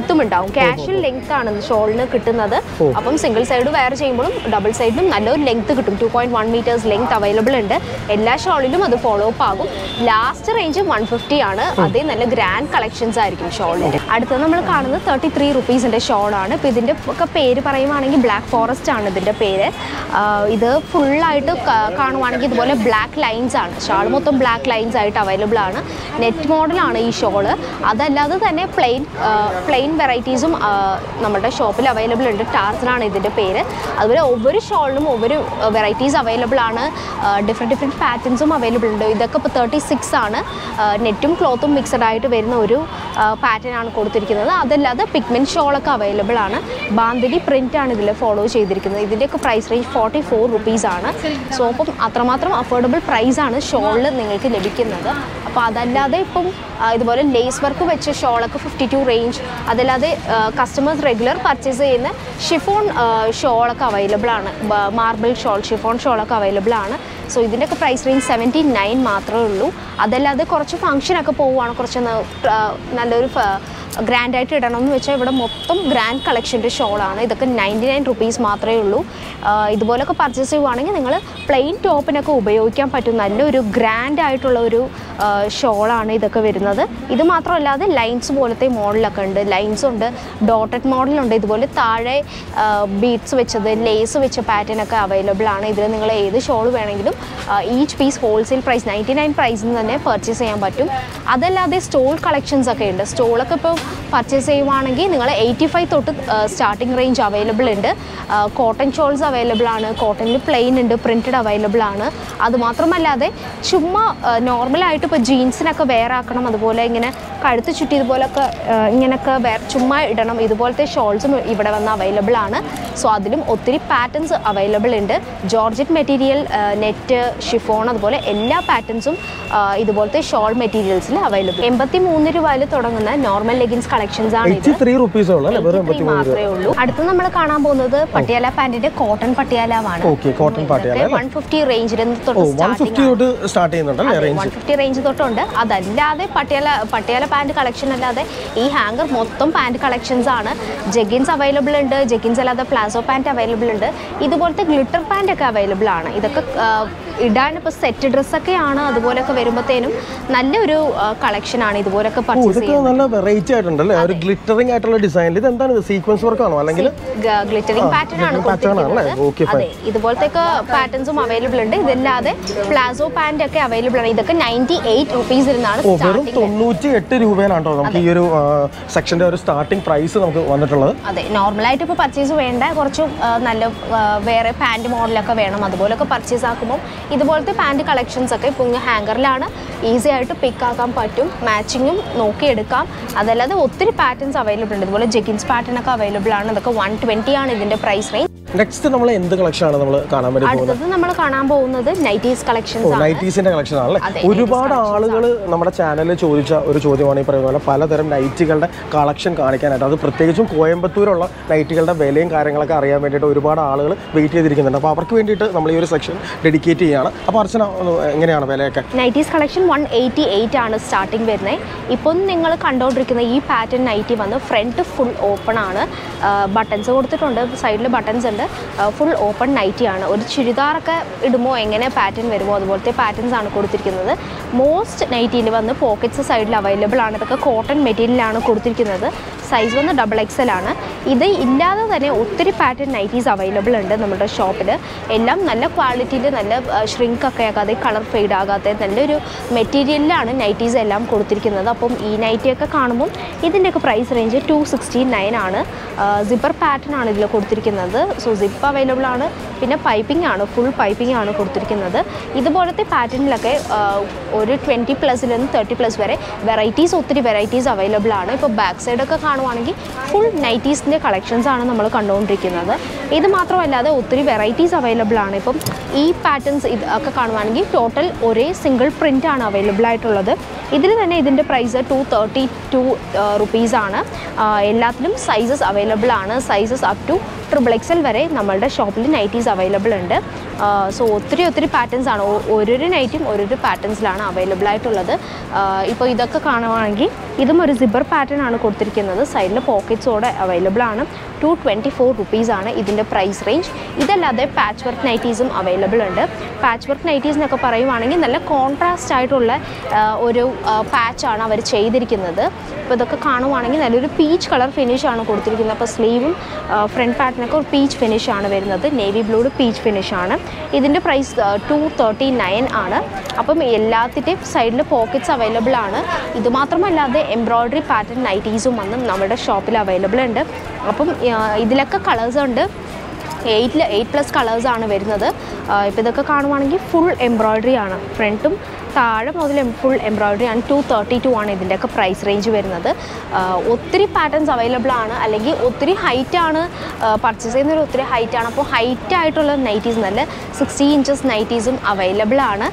ലെങ്ത്തും ഉണ്ടാവും കാഷ്വൽ ലെങ്ത് ആണ് ഷോളിന് കിട്ടുന്നത് അപ്പം സിംഗിൾ സൈഡ് വെയർ ചെയ്യുമ്പോഴും ഡബിൾ സൈഡിലും നല്ലൊരു ലെങ്ത് കിട്ടും two point one metres length available ഉണ്ട് എല്ലാ ഷോളിലും അത് ഫോളോ അപ്പ് ആകും ലാസ്റ്റ് റേഞ്ച് വൺ ഫിഫ്റ്റി ആണ് അതേ നല്ല ഗ്രാൻഡ് കളക്ഷൻസ് ആയിരിക്കും ഷോളിന്റെ അടുത്ത് നമ്മൾ കാണുന്നത് തേർട്ടി ത്രീ റുപ്പീസിന്റെ ഷോളാണ് ഇപ്പൊ ഇതിന്റെ ഒക്കെ പേര് പറയുവാണെങ്കിൽ ബ്ലാക്ക് ഫോറസ്റ്റ് ആണ് ഇതിന്റെ പേര് ആ, ഇത് ഫുള്ളായിട്ട് കാണുവാണെങ്കിൽ ഇതുപോലെ ബ്ലാക്ക് ലൈൻസ് ആണ് ഷാൾ മൊത്തം ബ്ലാക്ക് ലൈൻസ് ആയിട്ട് അവൈലബിൾ ആണ് നെറ്റ് മോഡലാണ് ഈ ഷോള് അതല്ലാതെ തന്നെ പ്ലെയിൻ പ്ലെയിൻ വെറൈറ്റീസും നമ്മുടെ ഷോപ്പിൽ അവൈലബിൾ ഉണ്ട് ടാർസനാണ് ഇതിൻ്റെ പേര് അതുപോലെ ഒவ்வொരു ഷോളിനും ഒவ்வொരു വെറൈറ്റീസ് അവൈലബിൾ ആണ് ഡിഫറെൻറ്റ് ഡിഫറെൻറ്റ് പാറ്റേൺസും അവൈലബിൾ ഉണ്ട് ഇതൊക്കെ ഇപ്പോൾ തേർട്ടി സിക്സ് ആണ് നെറ്റും ക്ലോത്തും മിക്സഡ് ആയിട്ട് വരുന്ന ഒരു പാറ്റേൺ ആണ് കൊടുത്തിരിക്കുന്നത് അതല്ലാതെ പിഗ്മെൻറ്റ് ഷോളൊക്കെ അവൈലബിൾ ആണ് ബാന്തിരി പ്രിൻ്റ് ആണ് ഇതിൽ ഫോളോ ചെയ്തിരിക്കുന്നത് ഇതിൻ്റെയൊക്കെ price range forty four rupees ആണ് സോ അപ്പം അത്രമാത്രം അഫോർഡബിൾ പ്രൈസ് ആണ് ഷോളിൽ നിങ്ങൾക്ക് ലഭിക്കുന്നത് അപ്പോൾ അതല്ലാതെ ഇപ്പം ആ, ഇതുപോലെ ലേസ് വർക്ക് വെച്ച ഷോളൊക്കെ ഫിഫ്റ്റി ടു റേഞ്ച് അതല്ലാതെ കസ്റ്റമേഴ്സ് റെഗുലർ പർച്ചേസ് ചെയ്യുന്ന ഷിഫോൺ ഷോളൊക്കെ അവൈലബിൾ ആണ് മാർബിൾ ഷോൾ ഷിഫോൺ ഷോളൊക്കെ അവൈലബിൾ ആണ് സോ ഇതിൻ്റെയൊക്കെ പ്രൈസ് റേഞ്ച് സെവൻറ്റി നയൻ മാത്രമേ ഉള്ളൂ അതല്ലാതെ കുറച്ച് ഫംഗ്ഷനൊക്കെ പോവുകയാണ് കുറച്ച് ന- ആ, നല്ലൊരു ഗ്രാൻഡ് ആയിട്ട് ഇടണം എന്ന് വെച്ചാൽ ഇവിടെ മൊത്തം ഗ്രാൻഡ് കളക്ഷൻ്റെ ഷോളാണ് ഇതൊക്കെ നയൻറ്റി നയൻ റുപ്പീസ് മാത്രമേ ഉള്ളൂ ആ, ഇതുപോലൊക്കെ പർച്ചേസ് ചെയ്യുവാണെങ്കിൽ നിങ്ങൾ പ്ലെയിൻ ടോപ്പിനൊക്കെ ഉപയോഗിക്കാൻ പറ്റും നല്ലൊരു ഗ്രാൻഡ് ആയിട്ടുള്ള ഒരു ഷോളാണ് ഇതൊക്കെ വരുന്നത് ഇത് മാത്രമല്ലാതെ ലൈൻസ് പോലത്തെ മോഡലൊക്കെ ഉണ്ട് ലൈൻസ് ഉണ്ട് ഡോട്ടഡ് മോഡലുണ്ട് ഇതുപോലെ താഴെ ബീഡ്സ് വെച്ചത് ലേസ് വെച്ച പാറ്റേൺ ഒക്കെ അവൈലബിൾ ആണ് ഇതിൽ നിങ്ങൾ ഏത് ഷോൾ വേണമെങ്കിലും each piece wholesale price ninety nine പ്രൈസിൽ തന്നെ പർച്ചേസ് ചെയ്യാൻ പറ്റും അതല്ലാതെ സ്റ്റോൾ കളക്ഷൻസ് ഒക്കെ ഉണ്ട് സ്റ്റോളൊക്കെ ഇപ്പോൾ പർച്ചേസ് ചെയ്യുവാണെങ്കിൽ നിങ്ങൾ എയ്റ്റി ഫൈവ് തൊട്ട് സ്റ്റാർട്ടിംഗ് റേഞ്ച് അവൈലബിൾ ഉണ്ട് കോട്ടൺ ഷോൾസ് അവൈലബിൾ ആണ് കോട്ടണിൽ പ്ലെയിൻ ഉണ്ട് പ്രിൻറ്റഡ് അവൈലബിൾ ആണ് അതുമാത്രമല്ലാതെ ചുമ്മാ നോർമലായിട്ട് ഇപ്പോൾ ജീൻസിനൊക്കെ വെയർ ആക്കണം അതുപോലെ ഇങ്ങനെ കഴുത്ത് ചുറ്റി ഇതുപോലൊക്കെ ആ, ഇങ്ങനെയൊക്കെ വെയർ ചുമ്മാ ഇടണം ഇതുപോലത്തെ ഷോൾസും ഇവിടെ വന്ന് അവൈലബിൾ ആണ് സോ അതിലും ഒത്തിരി പാറ്റേൺസ് അവൈലബിൾ ഉണ്ട് ജോർജറ്റ് മെറ്റീരിയൽ നെറ്റ് ഷിഫോൺ അതുപോലെ എല്ലാ പാറ്റേൺസും ഇതുപോലത്തെ ഷോൾ മെറ്റീരിയൽസിൽ അവൈലബിൾ എൺപത്തി മൂന്ന് രൂപയിൽ തുടങ്ങുന്ന നോർമൽ ലെഗിൻസ് കളക്ഷൻസ് ആണ് ഇത് എയ്റ്റി ത്രീ റുപ്പീസേ ഉള്ളൂ അല്ലേ വെറും 83 മാത്രമേ ഉള്ളൂ അടുത്ത് നമ്മൾ കാണാൻ പോകുന്നത് പട്ടിയാല പാന്റിന്റെ കോട്ടൺ പട്ടിയാലമാണ് ഓക്കെ കോട്ടൺ പാട്ടിയാല അല്ലേ വൺ ഫിഫ്റ്റി റേഞ്ചിൽ ഓ തൊട്ട് വൺ സ്റ്റാർട്ടിംഗ് ഫിഫ്റ്റി തൊട്ട് സ്റ്റാർട്ട് ചെയ്യുന്നുണ്ടല്ലേ റേഞ്ച് വൺ ഫിഫ്റ്റി റേഞ്ച് തൊട്ടുണ്ട് അതല്ലാതെ പട്ടിയാല പട്ടിയാല പാന്റ് കളക്ഷൻ അല്ലാതെ ഈ ഹാങ്കർ മൊത്തം പാന്റ് കളക്ഷൻസ് ആണ് ജഗിൻസ് അവൈലബിൾ ഉണ്ട് ജഗിൻസ് അല്ലാതെ പ്ലാസോ പാന്റ് അവൈലബിൾ ഉണ്ട് ഇതുപോലത്തെ ഗ്ലിറ്റർ പാന്റ് ഒക്കെ അവൈലബിൾ ആണ് ഇതൊക്കെ ആ, ഇടാൻ ഇപ്പോൾ സെറ്റ് ഡ്രസ്സൊക്കെയാണ് അതുപോലൊക്കെ വരുമ്പോഴത്തേനും നല്ലൊരു കളക്ഷൻ ആണ് ഇതുപോലൊക്കെ ഓ പർച്ചേസ് ഇതൊക്കെ ചെയ്യുന്നത് നല്ല വെറൈറ്റി ആയിട്ടുണ്ടല്ലേ ഒരു ഗ്ലിറ്ററിംഗ് ആയിട്ടുള്ള ഡിസൈനിൽ ഇത് എന്താണ് സീക്വൻസ് വർക്ക് ആണോ അല്ലെങ്കിൽ ഗ്ലിറ്ററിംഗ് പാറ്റേൺ ആണ് glittering pattern ആണല്ലേ? Okay, കൊടുത്തിരിക്കുന്നത് അതെ ഇതുപോലത്തെ പാറ്റേൺസും അവൈലബിൾ ഉണ്ട് ഇതല്ലാതെ പ്ലാസോ പാന്റ് ഒക്കെ അവൈലബിൾ ആണ് ഇതൊക്കെ നയൻറ്റി എയ്റ്റ് റുപ്പീസ് ഇരുന്നാണ് ഓ വെറും സ്റ്റാർട്ടിംഗ് തൊണ്ണൂറ്റി എട്ട് രൂപയിലാണ് കേട്ടോ നമുക്ക് ഈ ഒരു സെക്ഷന്റെ ഒരു സ്റ്റാർട്ടിംഗ് പ്രൈസ് നമുക്ക് വന്നിട്ടുള്ളത് അതെ നോർമലായിട്ട് ഇപ്പോൾ പർച്ചേസ് വേണ്ട കുറച്ച് ആ, നല്ല ആ, വേറെ പാൻറ് മോഡലൊക്കെ വേണം അതുപോലൊക്കെ പർച്ചേസ് ആക്കുമ്പോൾ ഇതുപോലത്തെ പാൻറ് കളക്ഷൻസ് ഒക്കെ ഇപ്പോൾ ഹാങ്കറിലാണ് ഈസി ആയിട്ട് പിക്ക് ആക്കാൻ പറ്റും മാച്ചിങ്ങും നോക്കിയെടുക്കാം അതല്ലാതെ ഒത്തിരി പാറ്റേൺസ് അവൈലബിൾ ഉണ്ട് ഇതുപോലെ ജെഗിൻസ് പാറ്റേൺ ഒക്കെ അവൈലബിൾ ആണ് ഇതൊക്കെ വൺ ട്വൻറ്റി ആണ് ഇതിൻ്റെ പ്രൈസ് റേഞ്ച് നെക്സ്റ്റ് നമ്മൾ എന്ത് കളക്ഷൻ ആണ് നമ്മൾ കാണാൻ വേണ്ടി പോകുന്നത് അടുത്തത് നമ്മൾ കാണാൻ പോകുന്നത് നൈറ്റീസ് കളക്ഷൻസ് ആണ് നൈറ്റീസിന്റെ കളക്ഷൻ ആണല്ലേ അതെ, ഒരുപാട് ആളുകൾ നമ്മുടെ ചാനലിൽ ചോദിച്ച ഒരു ചോദ്യമാണ് ഈ പറയുന്ന പോലെ പലതരം നൈറ്റുകളുടെ കളക്ഷൻ കാണിക്കാനായിട്ട് അത് പ്രത്യേകിച്ചും കോയമ്പത്തൂരുള്ള നൈറ്റുകളുടെ വിലയും കാര്യങ്ങളൊക്കെ അറിയാൻ വേണ്ടിയിട്ട് ഒരുപാട് ആളുകൾ വെയിറ്റ് ചെയ്തിരിക്കുന്നുണ്ട് അപ്പോൾ അവർക്ക് വേണ്ടിയിട്ട് നമ്മൾ ഈ ഒരു സെക്ഷൻ ഡെഡിക്കേറ്റ് ചെയ്യുകയാണ് അപ്പോൾ അർച്ചന ഒന്ന് എങ്ങനെയാണ് വിലയൊക്കെ nighties collection one eighty eight ആണ് സ്റ്റാർട്ടിങ് വരുന്നത് ഇപ്പം നിങ്ങൾ കണ്ടുകൊണ്ടിരിക്കുന്ന ഈ പാറ്റേൺ നൈറ്റി വന്ന് ഫ്രണ്ട് ഫുൾ ഓപ്പൺ ആണ് ബട്ടൺസ് കൊടുത്തിട്ടുണ്ട് സൈഡിൽ ബട്ടൺസ് ഉണ്ട് ഫുൾ ഓപ്പൺ നൈറ്റി ആണ് ഒരു ചുരിദാറൊക്കെ ഇടുമ്പോൾ എങ്ങനെ പാറ്റേൺ വരുമോ അതുപോലത്തെ പാറ്റേൺസ് ആണ് കൊടുത്തിരിക്കുന്നത് മോസ്റ്റ് നൈറ്റിയിൽ വന്ന് പോക്കറ്റ്സ് സൈഡിൽ അവൈലബിൾ ആണ് ഇതൊക്കെ കോട്ടൺ മെറ്റീരിയലാണ് കൊടുത്തിരിക്കുന്നത് സൈസ് വന്ന് ഡബിൾ എക്സൽ ആണ് ഇത് ഇല്ലാതെ തന്നെ ഒത്തിരി പാറ്റേൺ നൈറ്റീസ് അവൈലബിൾ ഉണ്ട് നമ്മുടെ ഷോപ്പിൽ എല്ലാം നല്ല ക്വാളിറ്റിയിൽ നല്ല ഷ്രിങ്ക് ഒക്കെ ആകാതെ കളർ ഫെയ്ഡ് ആകാത്ത നല്ലൊരു മെറ്റീരിയലിലാണ് നൈറ്റീസ് എല്ലാം കൊടുത്തിരിക്കുന്നത് അപ്പം ഈ നൈറ്റിയൊക്കെ കാണുമ്പോൾ ഇതിൻ്റെയൊക്കെ price range two sixty nine ആണ് സിപ്പർ പാറ്റേൺ ആണ് ഇതിൽ കൊടുത്തിരിക്കുന്നത് സോ സിപ്പ് അവൈലബിൾ ആണ് പിന്നെ പൈപ്പിംഗ് ആണ് ഫുൾ പൈപ്പിംഗ് ആണ് കൊടുത്തിരിക്കുന്നത് ഇതുപോലത്തെ പാറ്റേണിലൊക്കെ ഒരു ട്വൻറ്റി പ്ലസിൽ നിന്ന് തേർട്ടി പ്ലസ് വരെ വെറൈറ്റീസ് ഒത്തിരി വെറൈറ്റീസ് അവൈലബിൾ ആണ് ഇപ്പോൾ ബാക്ക് സൈഡൊക്കെ കാണുവാണെങ്കിൽ ഫുൾ നൈറ്റീസിൻ്റെ കളക്ഷൻസ് ആണ് നമ്മൾ കണ്ടുകൊണ്ടിരിക്കുന്നത് ഇത് മാത്രമല്ലാതെ ഒത്തിരി വെറൈറ്റീസ് അവൈലബിൾ ആണ് ഇപ്പം ഈ പാറ്റേൺസ് ഇത് ഒക്കെ കാണുവാണെങ്കിൽ ടോട്ടൽ ഒരേ സിംഗിൾ പ്രിൻ്റ് ആണ് അവൈലബിൾ ആയിട്ടുള്ളത് ഇതിൽ തന്നെ ഇതിൻ്റെ പ്രൈസ് ടു തേർട്ടി ടു റുപ്പീസാണ് എല്ലാത്തിലും സൈസസ് അവൈലബിൾ ആണ് sizes up to triple XL വരെ നമ്മളുടെ ഷോപ്പിൽ നൈറ്റീസ് അവൈലബിൾ ഉണ്ട് സോ ഒത്തിരി ഒത്തിരി പാറ്റേൺസ് ആണ് ഓ- ഓരോരോ നൈറ്റും ഓരോരോ പാറ്റേൺസിലാണ് അവൈലബിൾ ആയിട്ടുള്ളത് ഇപ്പോൾ ഇതൊക്കെ കാണുവാണെങ്കിൽ ഇതും ഒരു സിബർ പാറ്റേൺ ആണ് കൊടുത്തിരിക്കുന്നത് സൈഡിൽ പോക്കറ്റ്സോടെ അവൈലബിൾ ആണ് ടു ട്വൻറ്റി ഫോർ റുപ്പീസ് ആണ് ഇതിൻ്റെ പ്രൈസ് റേഞ്ച് ഇതല്ലാതെ പാച്ച് വർക്ക് നൈറ്റീസും അവൈലബിൾ ഉണ്ട് പാച്ച് വർക്ക് നൈറ്റീസ് എന്നൊക്കെ പറയുവാണെങ്കിൽ നല്ല കോൺട്രാസ്റ്റ് ആയിട്ടുള്ള ആ, ഒരു പാച്ചാണ് അവർ ചെയ്തിരിക്കുന്നത് അപ്പോൾ ഇതൊക്കെ കാണുവാണെങ്കിൽ നല്ലൊരു പീച്ച് കളർ ഫിനിഷ് ആണ് കൊടുത്തിരിക്കുന്നത് അപ്പോൾ സ്ലീവും ഫ്രണ്ട് പാറ്റിനൊക്കെ ഒരു പീച്ച് ഫിനിഷ് ആണ് വരുന്നത് നേവി ബ്ലൂഡ് പീച്ച് ഫിനിഷ് ആണ് ഇതിൻ്റെ പ്രൈസ് ടു തേർട്ടി നയൻ ആണ് അപ്പം എല്ലാത്തിൻ്റെയും സൈഡിൽ പോക്കറ്റ്സ് അവൈലബിൾ ആണ് ഇത് മാത്രമല്ലാതെ എംബ്രോയ്ഡറി പാറ്റേൺ നൈറ്റീസും വന്നും നമ്മുടെ ഷോപ്പിൽ അവൈലബിൾ ഉണ്ട് അപ്പം ആ, ഇതിലൊക്കെ കളേഴ്സ് ഉണ്ട് എയ്റ്റിൽ എയ്റ്റ് പ്ലസ് കളേഴ്സാണ് വരുന്നത് ഇപ്പോൾ ഇതൊക്കെ കാണുവാണെങ്കിൽ ഫുൾ എംബ്രോയ്ഡറി ആണ് ഫ്രണ്ടും താഴെ മുതൽ ഫുൾ എംബ്രോയ്ഡറി ആണ് ടു തേർട്ടി ടു ആണ് ഇതിൻ്റെയൊക്കെ പ്രൈസ് റേഞ്ച് വരുന്നത് ആ, ഒത്തിരി പാറ്റേൺസ് അവൈലബിൾ ആണ് അല്ലെങ്കിൽ ഒത്തിരി ഹൈറ്റ് ആണ് പർച്ചേസ് ചെയ്യുന്നൊരു ഒത്തിരി ഹൈറ്റ് ആണ് അപ്പോൾ ഹൈറ്റ് ആയിട്ടുള്ള നൈറ്റീസ് നല്ല സിക്സ്റ്റി ഇഞ്ചസ് നൈറ്റീസും അവൈലബിൾ ആണ്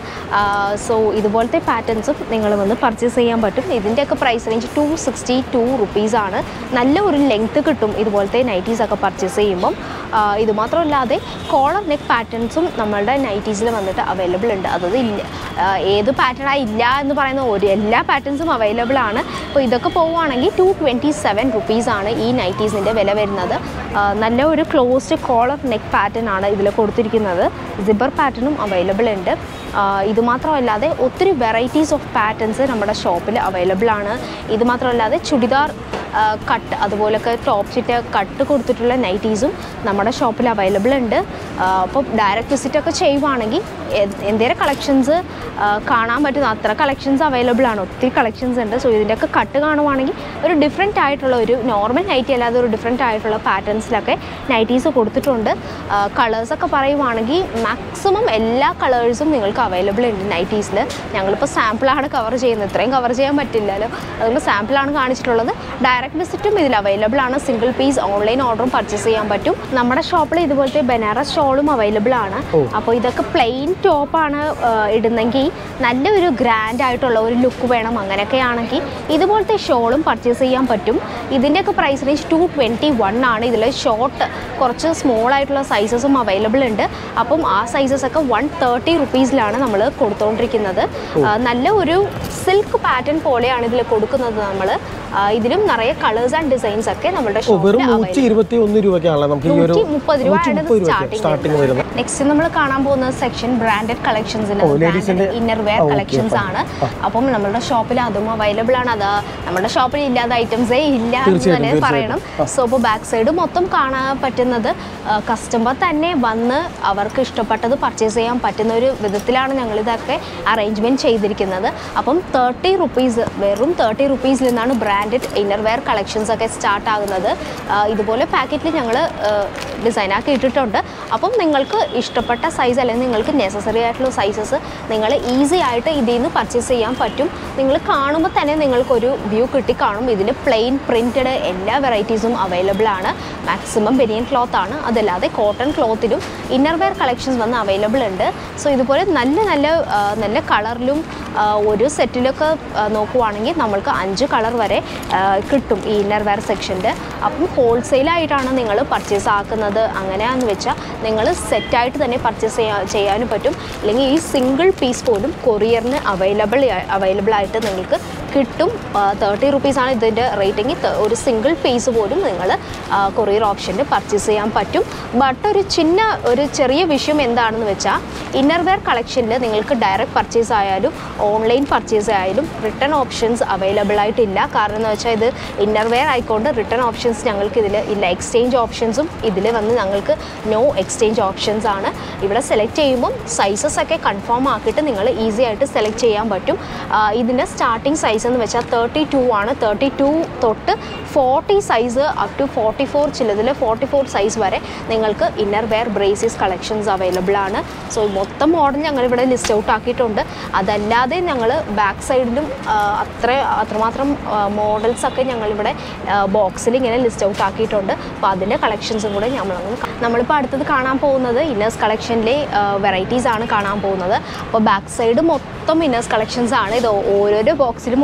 സോ ഇതുപോലത്തെ പാറ്റേൺസും നിങ്ങൾ വന്ന് പർച്ചേസ് ചെയ്യാൻ പറ്റും ഇതിൻ്റെയൊക്കെ price range two sixty two റുപ്പീസാണ് നല്ല ഒരു ലെങ്ത്ത് കിട്ടും ഇതുപോലത്തെ നൈറ്റീസ് ഒക്കെ പർച്ചേസ് ചെയ്യുമ്പം ആ, ഇത് മാത്രമല്ലാതെ കോളർ നെക്ക് പാറ്റേൺസും നമ്മളുടെ നൈറ്റീസിൽ വന്നിട്ട് അവൈലബിൾ ഉണ്ട് അതായത് ഇല്ല ആ, ഏത് പാറ്റേണാ ഇല്ല എന്ന് പറയുന്ന ഒരു എല്ലാ പാറ്റേൺസും അവൈലബിൾ ആണ് അപ്പോൾ ഇതൊക്കെ പോവുകയാണെങ്കിൽ ടു ട്വൻറ്റി സെവൻ റുപ്പീസാണ് ഈ നൈറ്റീസിൻ്റെ വില വരുന്നത് ആ, നല്ല ഒരു ക്ലോസ്ഡ് കോളർ നെക്ക് പാറ്റേൺ ആണ് ഇതിൽ കൊടുത്തിരിക്കുന്നത് സിബർ പാറ്റേണും അവൈലബിൾ ഉണ്ട് ആ, ഇത് മാത്രമല്ലാതെ ഒത്തിരി വെറൈറ്റീസ് ഓഫ് പാറ്റേൺസ് നമ്മുടെ ഷോപ്പിൽ അവൈലബിൾ ആണ് ഇത് മാത്രമല്ലാതെ ചുടിദാർ കട്ട് അതുപോലൊക്കെ ടോപ്പ് ചിറ്റ് കട്ട് കൊടുത്തിട്ടുള്ള നൈറ്റീസും നമ്മുടെ ഷോപ്പിൽ അവൈലബിൾ ഉണ്ട് അപ്പോൾ ഡയറക്റ്റ് വിസിറ്റ് ഒക്കെ ചെയ്യുവാണെങ്കിൽ എന്തേലും കളക്ഷൻസ് കാണാൻ പറ്റുന്ന അത്ര കളക്ഷൻസ് അവൈലബിൾ ആണ് ഒത്തിരി കളക്ഷൻസ് ഉണ്ട് സോ ഇതിൻ്റെയൊക്കെ കട്ട് കാണുവാണെങ്കിൽ ഒരു ഡിഫറെൻ്റ് ആയിട്ടുള്ള ഒരു നോർമൽ നൈറ്റി അല്ലാതെ ഒരു ഡിഫറെൻ്റ് ആയിട്ടുള്ള പാറ്റേൺസിലൊക്കെ നൈറ്റീസ് കൊടുത്തിട്ടുണ്ട് കളേഴ്സൊക്കെ പറയുവാണെങ്കിൽ മാക്സിമം എല്ലാ കളേഴ്സും നിങ്ങൾക്ക് അവൈലബിൾ ഉണ്ട് നൈറ്റീസിൽ ഞങ്ങളിപ്പോൾ സാമ്പിളാണ് കവർ ചെയ്യുന്നത് ഇത്രയും കവർ ചെയ്യാൻ പറ്റില്ലല്ലോ അതുകൊണ്ട് സാമ്പിളാണ് കാണിച്ചിട്ടുള്ളത് ഡയറക്റ്റ് വിസിറ്റും ഇതിൽ അവൈലബിൾ ആണ് സിംഗിൾ പീസ് ഓൺലൈൻ ഓർഡറും പർച്ചേസ് ചെയ്യാൻ പറ്റും നമ്മുടെ ഷോപ്പിൽ ഇതുപോലത്തെ ബനാറസ് ഷോളും അവൈലബിൾ ആണ് ഓ. അപ്പോൾ ഇതൊക്കെ പ്ലെയിൻ ടോപ്പാണ് ഇടുന്നെങ്കിൽ നല്ലൊരു ഗ്രാൻഡ് ആയിട്ടുള്ള ഒരു ലുക്ക് വേണം അങ്ങനെയൊക്കെ ആണെങ്കിൽ ഇതുപോലത്തെ ഷോളും പർച്ചേസ് ചെയ്യാൻ പറ്റും ഇതിൻ്റെയൊക്കെ price range two twenty one ആണ് ഇതിൽ ഷോർട്ട് കുറച്ച് സ്മോൾ ആയിട്ടുള്ള സൈസസും അവൈലബിൾ ഉണ്ട് അപ്പം ആ സൈസസ് ഒക്കെ വൺ തേർട്ടി റുപ്പീസിലാണ് നമ്മൾ കൊടുത്തുകൊണ്ടിരിക്കുന്നത് ആ, നല്ല ഒരു സിൽക്ക് പാറ്റേൺ പോലെയാണ് ഇതിൽ കൊടുക്കുന്നത് നമ്മൾ ഇതിലും നിറയെ കളേഴ്സ് ആൻഡ് ഡിസൈൻസ് ഒക്കെ നമ്മുടെ ഓ വെറും ഷോപ്പിൽ നൂറ്റി ഇരുപത്തി ഒന്ന് രൂപയ്ക്കാണല്ലോ നമുക്ക് ഈ ഒരു നൂറ്റി മുപ്പത് രൂപയാണ് നൂറ്റി മുപ്പത് രൂപയ്ക്ക് സ്റ്റാർട്ടിംഗ് സ്റ്റാർട്ടിങ് വരുന്നത് നെക്സ്റ്റ് നമ്മൾ കാണാൻ പോകുന്ന സെക്ഷൻ ബ്രാൻഡഡ് കളക്ഷൻസിൽ ഓ, ladies ന്റെ- ഇന്നർ വെയർ ആ, okay, കളക്ഷൻസ് fine. ആണ് അപ്പം നമ്മുടെ ഷോപ്പിൽ അതും അവൈലബിൾ ആണ് അത് നമ്മുടെ ഷോപ്പിൽ ഇല്ലാത്ത ഐറ്റംസേ ഇല്ല എന്ന് തീർച്ചയായിട്ടും, തന്നെ പറയണം തീർച്ചയായിട്ടും. സോ ഇപ്പോൾ ബാക്ക് സൈഡ് മൊത്തം കാണാൻ പറ്റുന്നത് കസ്റ്റമർ തന്നെ വന്ന് അവർക്ക് ഇഷ്ടപ്പെട്ടത് പർച്ചേസ് ചെയ്യാൻ പറ്റുന്ന ഒരു വിധത്തിലാണ് ഞങ്ങൾ ഇതൊക്കെ അറേഞ്ച്മെൻറ്റ് ചെയ്തിരിക്കുന്നത് അപ്പം തേർട്ടി റുപ്പീസ് വെറും തേർട്ടി റുപ്പീസിൽ നിന്നാണ് ബ്രാൻഡഡ് ഇന്നർ വെയർ കളക്ഷൻസ് ഒക്കെ സ്റ്റാർട്ട് ആകുന്നത് ആ, ഇതുപോലെ പാക്കറ്റിൽ ഞങ്ങൾ ഡിസൈനാക്കി ഇട്ടിട്ടുണ്ട് അപ്പം നിങ്ങൾക്ക് ഇഷ്ടപ്പെട്ട സൈസ് അല്ലെങ്കിൽ നിങ്ങൾക്ക് നെസസറി ആയിട്ടുള്ള സൈസസ് നിങ്ങൾ ഈസി ആയിട്ട് ഇതിൽ നിന്ന് പർച്ചേസ് ചെയ്യാൻ പറ്റും നിങ്ങൾ കാണുമ്പോൾ തന്നെ നിങ്ങൾക്കൊരു വ്യൂ കിട്ടി കാണും ഇതിൽ പ്ലെയിൻ പ്രിൻറ്റഡ് എല്ലാ വെറൈറ്റീസും അവൈലബിൾ ആണ് മാക്സിമം ബെനിയൻ ക്ലോത്ത് ആണ് അതല്ലാതെ കോട്ടൺ ക്ലോത്തിലും ഇന്നർ വെയർ കളക്ഷൻസ് വന്ന് അവൈലബിൾ ഉണ്ട് സോ ഇതുപോലെ നല്ല നല്ല ആ, നല്ല കളറിലും ഒരു സെറ്റിലൊക്കെ ആ, നോക്കുവാണെങ്കിൽ നമ്മൾക്ക് അഞ്ച് കളർ വരെ ആ, കിട്ടും ഈ ഇന്നർ വെയർ സെക്ഷൻ്റെ അപ്പം ഹോൾസെയിലായിട്ടാണ് നിങ്ങൾ പർച്ചേസ് ആക്കുന്നത് അങ്ങനെയാണെന്ന് വെച്ചാൽ നിങ്ങൾ സെറ്റായിട്ട് തന്നെ പർച്ചേസ് ചെയ്യാ ചെയ്യാനും പറ്റും അല്ലെങ്കിൽ ഈ സിംഗിൾ പീസ് പോലും കൊറിയറിന് അവൈലബിൾ അവൈലബിൾ ആയിട്ട് നിങ്ങൾക്ക് കിട്ടും തേർട്ടി റുപ്പീസാണ് ഇതിൻ്റെ റേറ്റിംഗ് ഒരു സിംഗിൾ പീസ് പോലും നിങ്ങൾ കൊറിയർ ഓപ്ഷനിൽ പർച്ചേസ് ചെയ്യാൻ പറ്റും ബട്ട് ഒരു ചിന്ന ഒരു ചെറിയ വിഷയം എന്താണെന്ന് വെച്ചാൽ ഇന്നർ വെയർ കളക്ഷനിൽ നിങ്ങൾക്ക് ഡയറക്റ്റ് പർച്ചേസ് ആയാലും ഓൺലൈൻ പർച്ചേസ് ആയാലും റിട്ടേൺ ഓപ്ഷൻസ് അവൈലബിൾ ആയിട്ടില്ല കാരണം എന്ന് വെച്ചാൽ ഇത് ഇന്നർ വെയർ ആയിക്കൊണ്ട് റിട്ടേൺ ഓപ്ഷൻസ് ഞങ്ങൾക്ക് ഇതിൽ ഇല്ല എക്സ്ചേഞ്ച് ഓപ്ഷൻസും ഇതിൽ വന്ന് ഞങ്ങൾക്ക് നോ എക്സ്ചേഞ്ച് ഓപ്ഷൻസ് ആണ് ഇവിടെ സെലക്ട് ചെയ്യുമ്പം സൈസസ് ഒക്കെ കൺഫേം ആക്കിയിട്ട് നിങ്ങൾ ഈസി ആയിട്ട് സെലക്ട് ചെയ്യാൻ പറ്റും ആ, ഇതിൻ്റെ സ്റ്റാർട്ടിംഗ് സൈസ് എന്ന് വെച്ചാൽ തേർട്ടി ടു ആണ് തേർട്ടി ടു തൊട്ട് forty size up to forty four ചിലതിൽ ഫോർട്ടി ഫോർ സൈസ് വരെ നിങ്ങൾക്ക് inner wear braces collections available ആണ് സോ മൊത്തം മോഡൽ ഞങ്ങൾ ഇവിടെ ലിസ്റ്റ് ഔട്ട് ആക്കിയിട്ടുണ്ട് അതല്ലാതെ ഞങ്ങൾ ബാക്ക് സൈഡിലും അത്ര അത്രമാത്രം മോഡൽസ് ഒക്കെ ഞങ്ങളിവിടെ ബോക്സിൽ ഇങ്ങനെ ലിസ്റ്റ് ഔട്ട് ആക്കിയിട്ടുണ്ട് അപ്പോൾ അതിൻ്റെ കളക്ഷൻസും കൂടെ നമ്മളൊന്ന് കാ- നമ്മളിപ്പോൾ അടുത്തത് കാണാൻ പോകുന്നത് ഇന്നേഴ്സ് കളക്ഷനിലെ വെറൈറ്റീസ് ആണ് കാണാൻ പോകുന്നത് അപ്പോൾ ബാക്ക് സൈഡ് മൊത്തം ഇന്നേഴ്സ് കളക്ഷൻസ് ആണ് ഇത് ഓരോരോ ബോക്സിലും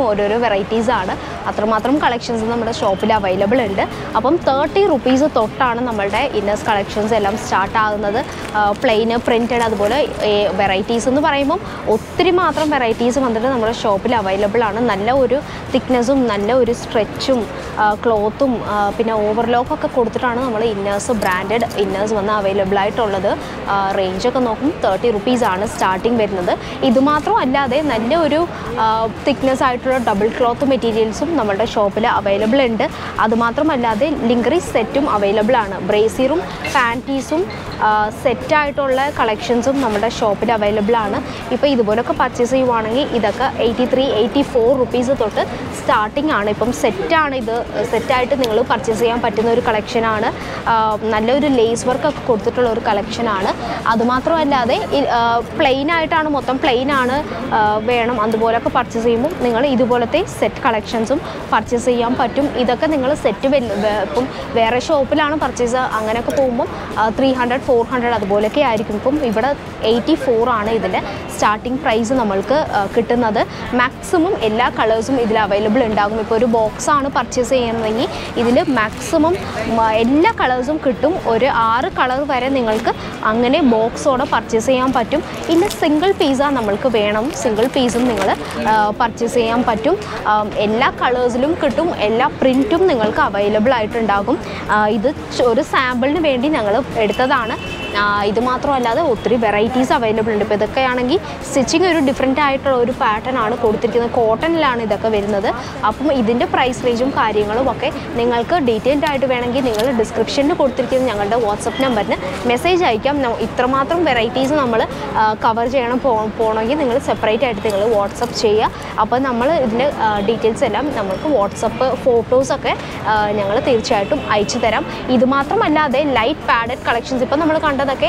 ഓരോരോ വെറൈറ്റീസ് ആണ് അത്രമാത്രം കളക്ഷൻസ് നമ്മുടെ ഷോപ്പിൽ അവൈലബിൾ ഉണ്ട് അപ്പം തേർട്ടി റുപ്പീസ് തൊട്ടാണ് നമ്മളുടെ ഇന്നേഴ്സ് കളക്ഷൻസ് എല്ലാം സ്റ്റാർട്ട് ആകുന്നത് പ്ലെയിന് പ്രിൻറ്റഡ് അതുപോലെ വെറൈറ്റീസ് എന്ന് പറയുമ്പം ഒത്തിരി മാത്രം വെറൈറ്റീസ് വന്നിട്ട് നമ്മുടെ ഷോപ്പിൽ അവൈലബിൾ ആണ് നല്ല ഒരു തിക്നെസ്സും നല്ല ഒരു സ്ട്രെച്ചും ക്ലോത്തും പിന്നെ ഓവർലോക്കൊക്കെ കൊടുത്തിട്ടാണ് നമ്മൾ ഇന്നേഴ്സ് ബ്രാൻഡഡ് ഇന്നേഴ്സ് വന്ന് അവൈലബിൾ ആയിട്ടുള്ളത് റേഞ്ചൊക്കെ നോക്കും തേർട്ടി റുപ്പീസാണ് സ്റ്റാർട്ടിങ് വരുന്നത് ഇതുമാത്രം അല്ലാതെ നല്ല ഒരു തിക്നെസ് ആയിട്ടുള്ള ഡബിൾ ക്ലോത്ത് മെറ്റീരിയൽസും നമ്മുടെ ഷോപ്പിൽ അവൈലബിൾ ഉണ്ട് അതുമാത്രമല്ലാതെ ലിങ്കറി സെറ്റും അവൈലബിൾ ആണ് ബ്രേസിയറും പാൻറ്റീസും സെറ്റായിട്ടുള്ള കളക്ഷൻസും നമ്മുടെ ഷോപ്പിൽ അവൈലബിൾ ആണ് ഇപ്പോൾ ഇതുപോലൊക്കെ പർച്ചേസ് ചെയ്യുവാണെങ്കിൽ ഇതൊക്കെ eighty three eighty four rupees തൊട്ട് സ്റ്റാർട്ടിംഗ് ആണ് ഇപ്പം സെറ്റാണ് ഇത് സെറ്റായിട്ട് നിങ്ങൾ പർച്ചേസ് ചെയ്യാൻ പറ്റുന്ന ഒരു കളക്ഷനാണ് നല്ലൊരു ലേസ് വർക്കൊക്കെ കൊടുത്തിട്ടുള്ള ഒരു കളക്ഷനാണ് അതുമാത്രമല്ലാതെ പ്ലെയിൻ ആയിട്ടാണ് മൊത്തം പ്ലെയിൻ ആണ് ആ, വേണം അതുപോലൊക്കെ പർച്ചേസ് ചെയ്യുമ്പോൾ നിങ്ങൾ ഇതുപോലത്തെ സെറ്റ് കളക്ഷൻസും പർച്ചേസ് ചെയ്യാൻ പറ്റും ഇതൊക്കെ നിങ്ങൾ സെറ്റ് ഇപ്പം വേറെ ഷോപ്പിലാണ് പർച്ചേസ് അങ്ങനെയൊക്കെ പോകുമ്പം ത്രീ ഹൺഡ്രഡ് ഫോർ ഹൺഡ്രഡ് അതുപോലൊക്കെ ആയിരിക്കും ഇപ്പം ഇവിടെ എയ്റ്റി ഫോർ ആണ് ഇതിൻ്റെ സ്റ്റാർട്ടിംഗ് പ്രൈസ് നമ്മൾക്ക് ആ, കിട്ടുന്നത് മാക്സിമം എല്ലാ കളേഴ്സും ഇതിൽ അവൈലബിൾ ഉണ്ടാകും ഇപ്പോൾ ഒരു ബോക്സ് ആണ് പർച്ചേസ് ചെയ്യുന്നതെങ്കിൽ ഇതിൽ മാക്സിമം എല്ലാ കളേഴ്സും കിട്ടും ഒരു ആറ് കളർ വരെ നിങ്ങൾക്ക് അങ്ങനെ ബോക്സോടെ പർച്ചേസ് ചെയ്യാൻ പറ്റും പിന്നെ സിംഗിൾ പീസ നമ്മൾക്ക് വേണം സിംഗിൾ പീസും നിങ്ങൾ പർച്ചേസ് ചെയ്യാൻ പറ്റും ആ, എല്ലാ കളേഴ്സിലും കിട്ടും എല്ലാ പ്രിൻറ്റും നിങ്ങൾക്ക് അവൈലബിൾ ആയിട്ടുണ്ടാകും ആ, ഇത് ച- ഒരു സാമ്പിളിന് വേണ്ടി ഞങ്ങൾ എടുത്തതാണ് ആ, ഇത് മാത്രമല്ലാതെ ഒത്തിരി വെറൈറ്റീസ് അവൈലബിൾ ഉണ്ട് ഇപ്പോൾ ഇതൊക്കെയാണെങ്കിൽ സ്റ്റിച്ചിങ് ഒരു ഡിഫറെൻ്റ് ആയിട്ടുള്ള ഒരു പാറ്റേൺ ആണ് കൊടുത്തിരിക്കുന്നത് കോട്ടണിലാണ് ഇതൊക്കെ വരുന്നത് അപ്പം ഇതിൻ്റെ പ്രൈസ് റേഞ്ചും കാര്യങ്ങളും ഒക്കെ നിങ്ങൾക്ക് ഡീറ്റെയിൽഡ് ആയിട്ട് വേണമെങ്കിൽ നിങ്ങൾ ഡിസ്ക്രിപ്ഷനിൽ കൊടുത്തിരിക്കുന്ന ഞങ്ങളുടെ വാട്സപ്പ് നമ്പറിന് മെസ്സേജ് അയക്കാം ന- ഇത്രമാത്രം വെറൈറ്റീസ് നമ്മൾ കവർ ചെയ്യണം പോ പോകണമെങ്കിൽ നിങ്ങൾ സെപ്പറേറ്റ് ആയിട്ട് നിങ്ങൾ വാട്സപ്പ് ചെയ്യുക അപ്പോൾ നമ്മൾ ഇതിൻ്റെ ഡീറ്റെയിൽസ് എല്ലാം നമുക്ക് വാട്സപ്പ് ഫോട്ടോസൊക്കെ ഞങ്ങൾ തീർച്ചയായിട്ടും അയച്ചു തരാം ഇത് മാത്രമല്ലാതെ ലൈറ്റ് പാഡഡ് കളക്ഷൻസ് ഇപ്പോൾ നമ്മൾ കണ്ടതൊക്കെ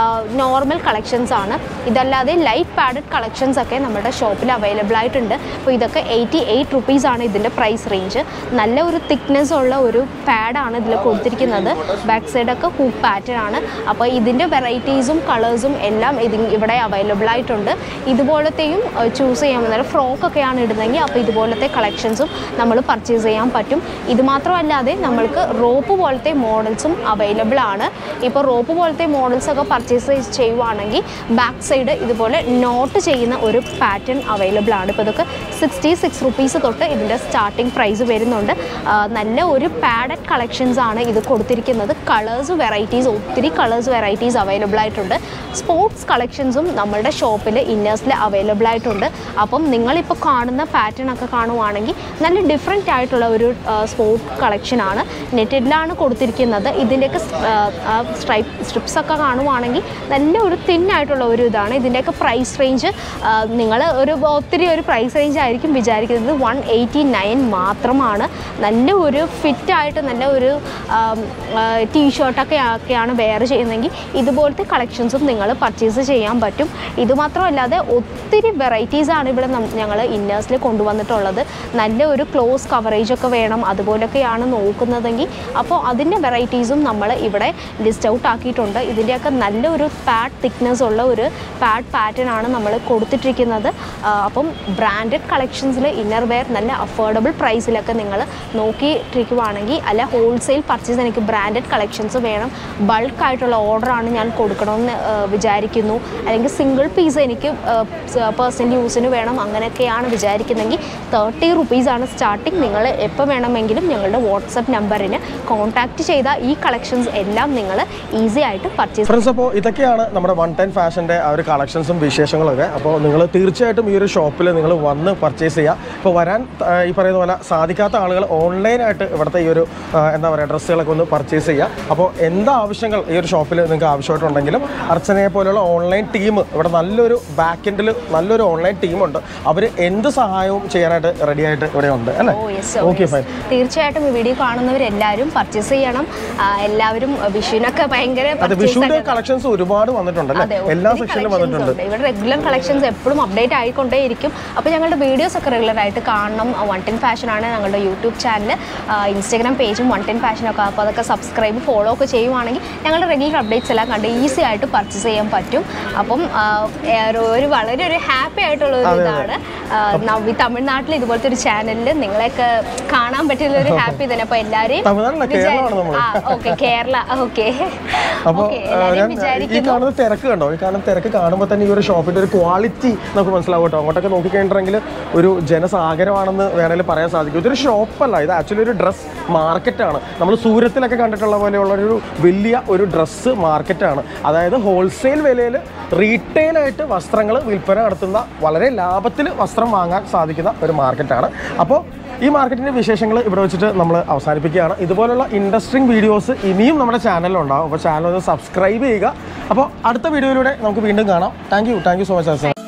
നോർമൽ കളക്ഷൻസ് ആണ് ഇതല്ലാതെ ലൈറ്റ് പാഡഡ് കളക്ഷൻസ് ഒക്കെ നമ്മുടെ ഷോപ്പിൽ അവൈലബിൾ ആയിട്ടുണ്ട് അപ്പോൾ ഇതൊക്കെ എയ്റ്റി എയ്റ്റ് റുപ്പീസാണ് ഇതിൻ്റെ പ്രൈസ് റേഞ്ച് നല്ല ഒരു തിക്നെസ് ഉള്ള ഒരു പാഡാണ് ഇതിൽ കൊടുത്തിരിക്കുന്നത് ബാക്ക് സൈഡൊക്കെ ഹൂക്ക് പാറ്റേൺ ആണ് അപ്പോൾ ഇതിൻ്റെ വെറൈറ്റീസും കളേഴ്സും എല്ലാം ഇത് ഇവിടെ അവൈലബിൾ ആയിട്ടുണ്ട് ഇതുപോലത്തെയും ചൂസ് ചെയ്യാൻ പറ്റുന്ന ഫ്രോക്കൊക്കെയാണ് ഇടുന്നതെങ്കിൽ അപ്പോൾ ഇതുപോലത്തെ കളക്ഷൻസും നമ്മൾ പർച്ചേസ് ചെയ്യാൻ പറ്റും ഇത് മാത്രമല്ലാതെ നമ്മൾക്ക് റോപ്പ് പോലത്തെ മോഡൽസും അവൈലബിൾ ആണ് ഇപ്പോൾ റോപ്പ് പോലത്തെ മോഡൽസ് ഒക്കെ പർച്ചേസ് ചെയ്യുവാണെങ്കിൽ ബാക്ക് സൈഡ് ഇതുപോലെ നോട്ട് ചെയ്യുന്ന ഒരു പാറ്റേൺ അവൈലബിൾ ആണ് ഇപ്പോൾ ഇതൊക്കെ സിക്സ്റ്റി സിക്സ് റുപ്പീസ് തൊട്ട് ഇതിൻ്റെ സ്റ്റാർട്ടിംഗ് പ്രൈസ് വരുന്നുണ്ട് ആ, നല്ല ഒരു പാഡഡ് കളക്ഷൻസ് ആണ് ഇത് കൊടുത്തിരിക്കുന്നത് കളേഴ്സ് വെറൈറ്റീസ് ഒത്തിരി കളേഴ്സ് വെറൈറ്റീസ് അവൈലബിൾ ആയിട്ടുണ്ട് സ്പോർട്സ് കളക്ഷൻസും നമ്മളുടെ ഷോപ്പിൽ ഇന്നേഴ്സിൽ അവൈലബിൾ ആയിട്ടുണ്ട് അപ്പം നിങ്ങളിപ്പോൾ കാണുന്ന പാറ്റേൺ ഒക്കെ കാണുവാണെങ്കിൽ നല്ല ഡിഫറെൻ്റ് ആയിട്ടുള്ള ഒരു സ്പോർട്ട് കളക്ഷനാണ് നെറ്റഡിലാണ് കൊടുത്തിരിക്കുന്നത് ഇതിൻ്റെയൊക്കെ സ്ട്രൈപ്പ് സ്ട്രിപ്സ് ഒക്കെ കാണുവാണെങ്കിൽ നല്ല ഒരു തിൻ ആയിട്ടുള്ള ഒരു ഇതാണ് ഇതിൻ്റെയൊക്കെ പ്രൈസ് റേഞ്ച് നിങ്ങൾ ഒരു ഒത്തിരി ഒരു പ്രൈസ് റേഞ്ച് ആയിരിക്കും വിചാരിക്കുന്നത് വൺ എയ്റ്റി നയൻ മാത്രമാണ് നല്ല ഒരു ഫിറ്റായിട്ട് നല്ല ഒരു ടീ ഷർട്ടൊക്കെ ഒക്കെയാണ് വെയർ ചെയ്യുന്നതെങ്കിൽ ഇതുപോലത്തെ കളക്ഷൻസും നിങ്ങൾ പർച്ചേസ് ചെയ്യാൻ പറ്റും ഇത് മാത്രമല്ലാതെ ഒത്തിരി വെറൈറ്റീസ് ആണ് ഇവിടെ ഞങ്ങൾ ഇന്നേഴ്സിൽ കൊണ്ടുവന്നിട്ടുള്ളത് നല്ല ഒരു ക്ലോസ് കവറേജ് ഒക്കെ വേണം അതുപോലൊക്കെയാണ് നോക്കുന്നതെങ്കിൽ അപ്പോൾ അതിൻ്റെ വെറൈറ്റീസും നമ്മൾ ഇവിടെ ലിസ്റ്റ് ഔട്ട് ആക്കിയിട്ടുണ്ട് ഇതിൻ്റെയൊക്കെ നല്ലൊരു പാഡ് തിക്നെസ് ഉള്ള ഒരു പാഡ് പാറ്റേൺ ആണ് നമ്മൾ കൊടുത്തിട്ടിരിക്കുന്നത് ആ, അപ്പം ബ്രാൻഡഡ് കളക്ഷൻസിൽ ഇന്നർ വെയർ നല്ല അഫോർഡബിൾ പ്രൈസിലൊക്കെ നിങ്ങൾ നോക്കിയിട്ടിരിക്കുവാണെങ്കിൽ അല്ല ഹോൾസെയിൽ പർച്ചേസ് എനിക്ക് ബ്രാൻഡഡ് കളക്ഷൻസ് വേണം ബൾക്കായിട്ടുള്ള ഓർഡറാണ് ഞാൻ കൊടുക്കണമെന്ന് ആ, വിചാരിക്കുന്നു അല്ലെങ്കിൽ സിംഗിൾ പീസ് എനിക്ക് പേഴ്സണൽ യൂസിന് വേണം അങ്ങനെയൊക്കെയാണ് വിചാരിക്കുന്നതെങ്കിൽ തേർട്ടി റുപ്പീസാണ് സ്റ്റാർട്ടിങ് നിങ്ങൾ എപ്പോൾ വേണമെങ്കിലും ഞങ്ങളുടെ വാട്സപ്പ് നമ്പറിന് കോൺടാക്റ്റ് ചെയ്ത ഈ കളക്ഷൻസ് എല്ലാം നിങ്ങൾ ഈസി ആയിട്ട് പർച്ചേസ് ഫ്രണ്ട്സ് അപ്പോൾ ഇതൊക്കെയാണ് നമ്മുടെ വൺ ടെൻ ഫാഷൻ്റെ ആ ഒരു കളക്ഷൻസും വിശേഷങ്ങളൊക്കെ അപ്പോൾ നിങ്ങൾ തീർച്ചയായിട്ടും ഈ ഒരു ഷോപ്പിൽ നിങ്ങൾ വന്ന് പർച്ചേസ് ചെയ്യുക ഇപ്പോൾ വരാൻ ആ, ഈ പറയുന്ന പോലെ സാധിക്കാത്ത ആളുകൾ ഓൺലൈനായിട്ട് ഇവിടുത്തെ ഈ ഒരു ആ, എന്താ പറയുക ഡ്രസ്സുകളൊക്കെ ഒന്ന് പർച്ചേസ് ചെയ്യുക അപ്പോൾ എന്താ ആവശ്യങ്ങൾ ഈ ഒരു ഷോപ്പിൽ നിങ്ങൾക്ക് ആവശ്യമായിട്ടുണ്ടെങ്കിലും അർച്ചനയെ പോലെയുള്ള ഓൺലൈൻ ടീം ഇവിടെ നല്ലൊരു ബാക്ക് എൻഡിൽ നല്ലൊരു ഓൺലൈൻ ടീമുണ്ട് അവർ എന്ത് സഹായവും ചെയ്യാനായിട്ട് റെഡി ആയിട്ട് ഇവിടെ ഉണ്ട് അല്ലേ ഓ യെസ് ഓക്കെ ഫൈൻ തീർച്ചയായിട്ടും ഈ വീഡിയോ കാണുന്നവരെല്ലാവരും പർച്ചേസ് ചെയ്യണം ആ, എല്ലാവരും വിഷുവിനൊക്കെ ഭയങ്കര അത് purchasing വിഷുവിന്റെ കളക്ഷൻസ് ഒരുപാട് വന്നിട്ടുണ്ടല്ലേ അതെ, എല്ലാ ഒത്തിരി സെക്ഷനിലും collections വന്നിട്ടുണ്ട് ഉണ്ട്. ഇവിടെ റെഗുലർ കളക്ഷൻസ് എപ്പോഴും അപ്ഡേറ്റ് ആയിക്കൊണ്ടേയിരിക്കും അപ്പോൾ ഞങ്ങളുടെ വീഡിയോസ് ഒക്കെ റെഗുലർ ആയിട്ട് കാണണം വൺ ടെൻ ഫാഷൻ ആണ് ഞങ്ങളുടെ യൂട്യൂബ് ചാനൽ ഇൻസ്റ്റാഗ്രാം പേജും വൺ ടെൻ ഫാഷൻ ഒക്കെ അപ്പോൾ അതൊക്കെ സബ്സ്ക്രൈബ് ഫോളോ ഒക്കെ ചെയ്യുവാണെങ്കിൽ ഞങ്ങളുടെ റെഗുലർ അപ്ഡേറ്റ്സ് എല്ലാം കണ്ട് ഈസി ആയിട്ട് പർച്ചേസ് ചെയ്യാൻ പറ്റും അപ്പം ആ, ഒരു ഒരു വളരെ ഒരു ഹാപ്പി ആയിട്ടുള്ള ഒരു ഇതാണ് ആ, നവ- തമിഴ്നാട്ടിൽ ഇതുപോലത്തെ ഒരു ചാനലിൽ നിങ്ങളെയൊക്കെ കാണാൻ പറ്റുന്ന ഒരു ഹാപ്പി തന്നെ അപ്പോൾ എല്ലാവരെയും തമിഴ്നാട്ടിലെ കേരളമാണ് നമ്മൾ ഓക്കെ കേരള ഓക്കെ അപ്പോൾ ഓക്കെ എല്ലാവരെയും ഞാൻ ഈ വിചാരിക്കുന്നു കാണുന്ന തിരക്ക് കണ്ടോ ഈ കാണുന്ന തിരക്ക് കാണുമ്പോൾ തന്നെ ഈ ഒരു ഷോപ്പിന്റെ ഒരു ക്വാളിറ്റി നമുക്ക് മനസ്സിലാവും കേട്ടോ അങ്ങോട്ടൊക്കെ നോക്കിക്കഴിഞ്ഞിട്ടുണ്ടെങ്കിൽ ഒരു ജനസാഗരമാണെന്ന് വേണമെങ്കിൽ പറയാൻ സാധിക്കും ഇതൊരു ഷോപ്പല്ല ഇത് ആക്ച്വലി ഒരു ഡ്രസ് മാർക്കറ്റാണ് നമ്മൾ സൂരത്തിലൊക്കെ കണ്ടിട്ടുള്ള പോലെയുള്ള ഒരു വലിയ ഒരു ഡ്രസ്സ് മാർക്കറ്റാണ് അതായത് ഹോൾസെയിൽ വിലയിൽ റീറ്റെയിലായിട്ട് വസ്ത്രങ്ങൾ വിൽപ്പന നടത്തുന്ന വളരെ ലാഭത്തിൽ വസ്ത്രം വാങ്ങാൻ സാധിക്കുന്ന ഒരു മാർക്കറ്റാണ് അപ്പോൾ ഈ മാർക്കറ്റിൻ്റെ വിശേഷങ്ങൾ ഇവിടെ വെച്ചിട്ട് നമ്മൾ അവസാനിപ്പിക്കുകയാണ് ഇതുപോലുള്ള ഇൻട്രസ്റ്റിംഗ് വീഡിയോസ് ഇനിയും നമ്മുടെ ചാനലിലുണ്ടാവും അപ്പോൾ ചാനൽ ഒന്ന് സബ്സ്ക്രൈബ് ചെയ്യുക അപ്പോൾ അടുത്ത വീഡിയോയിലൂടെ നമുക്ക് വീണ്ടും കാണാം thank you thank you so much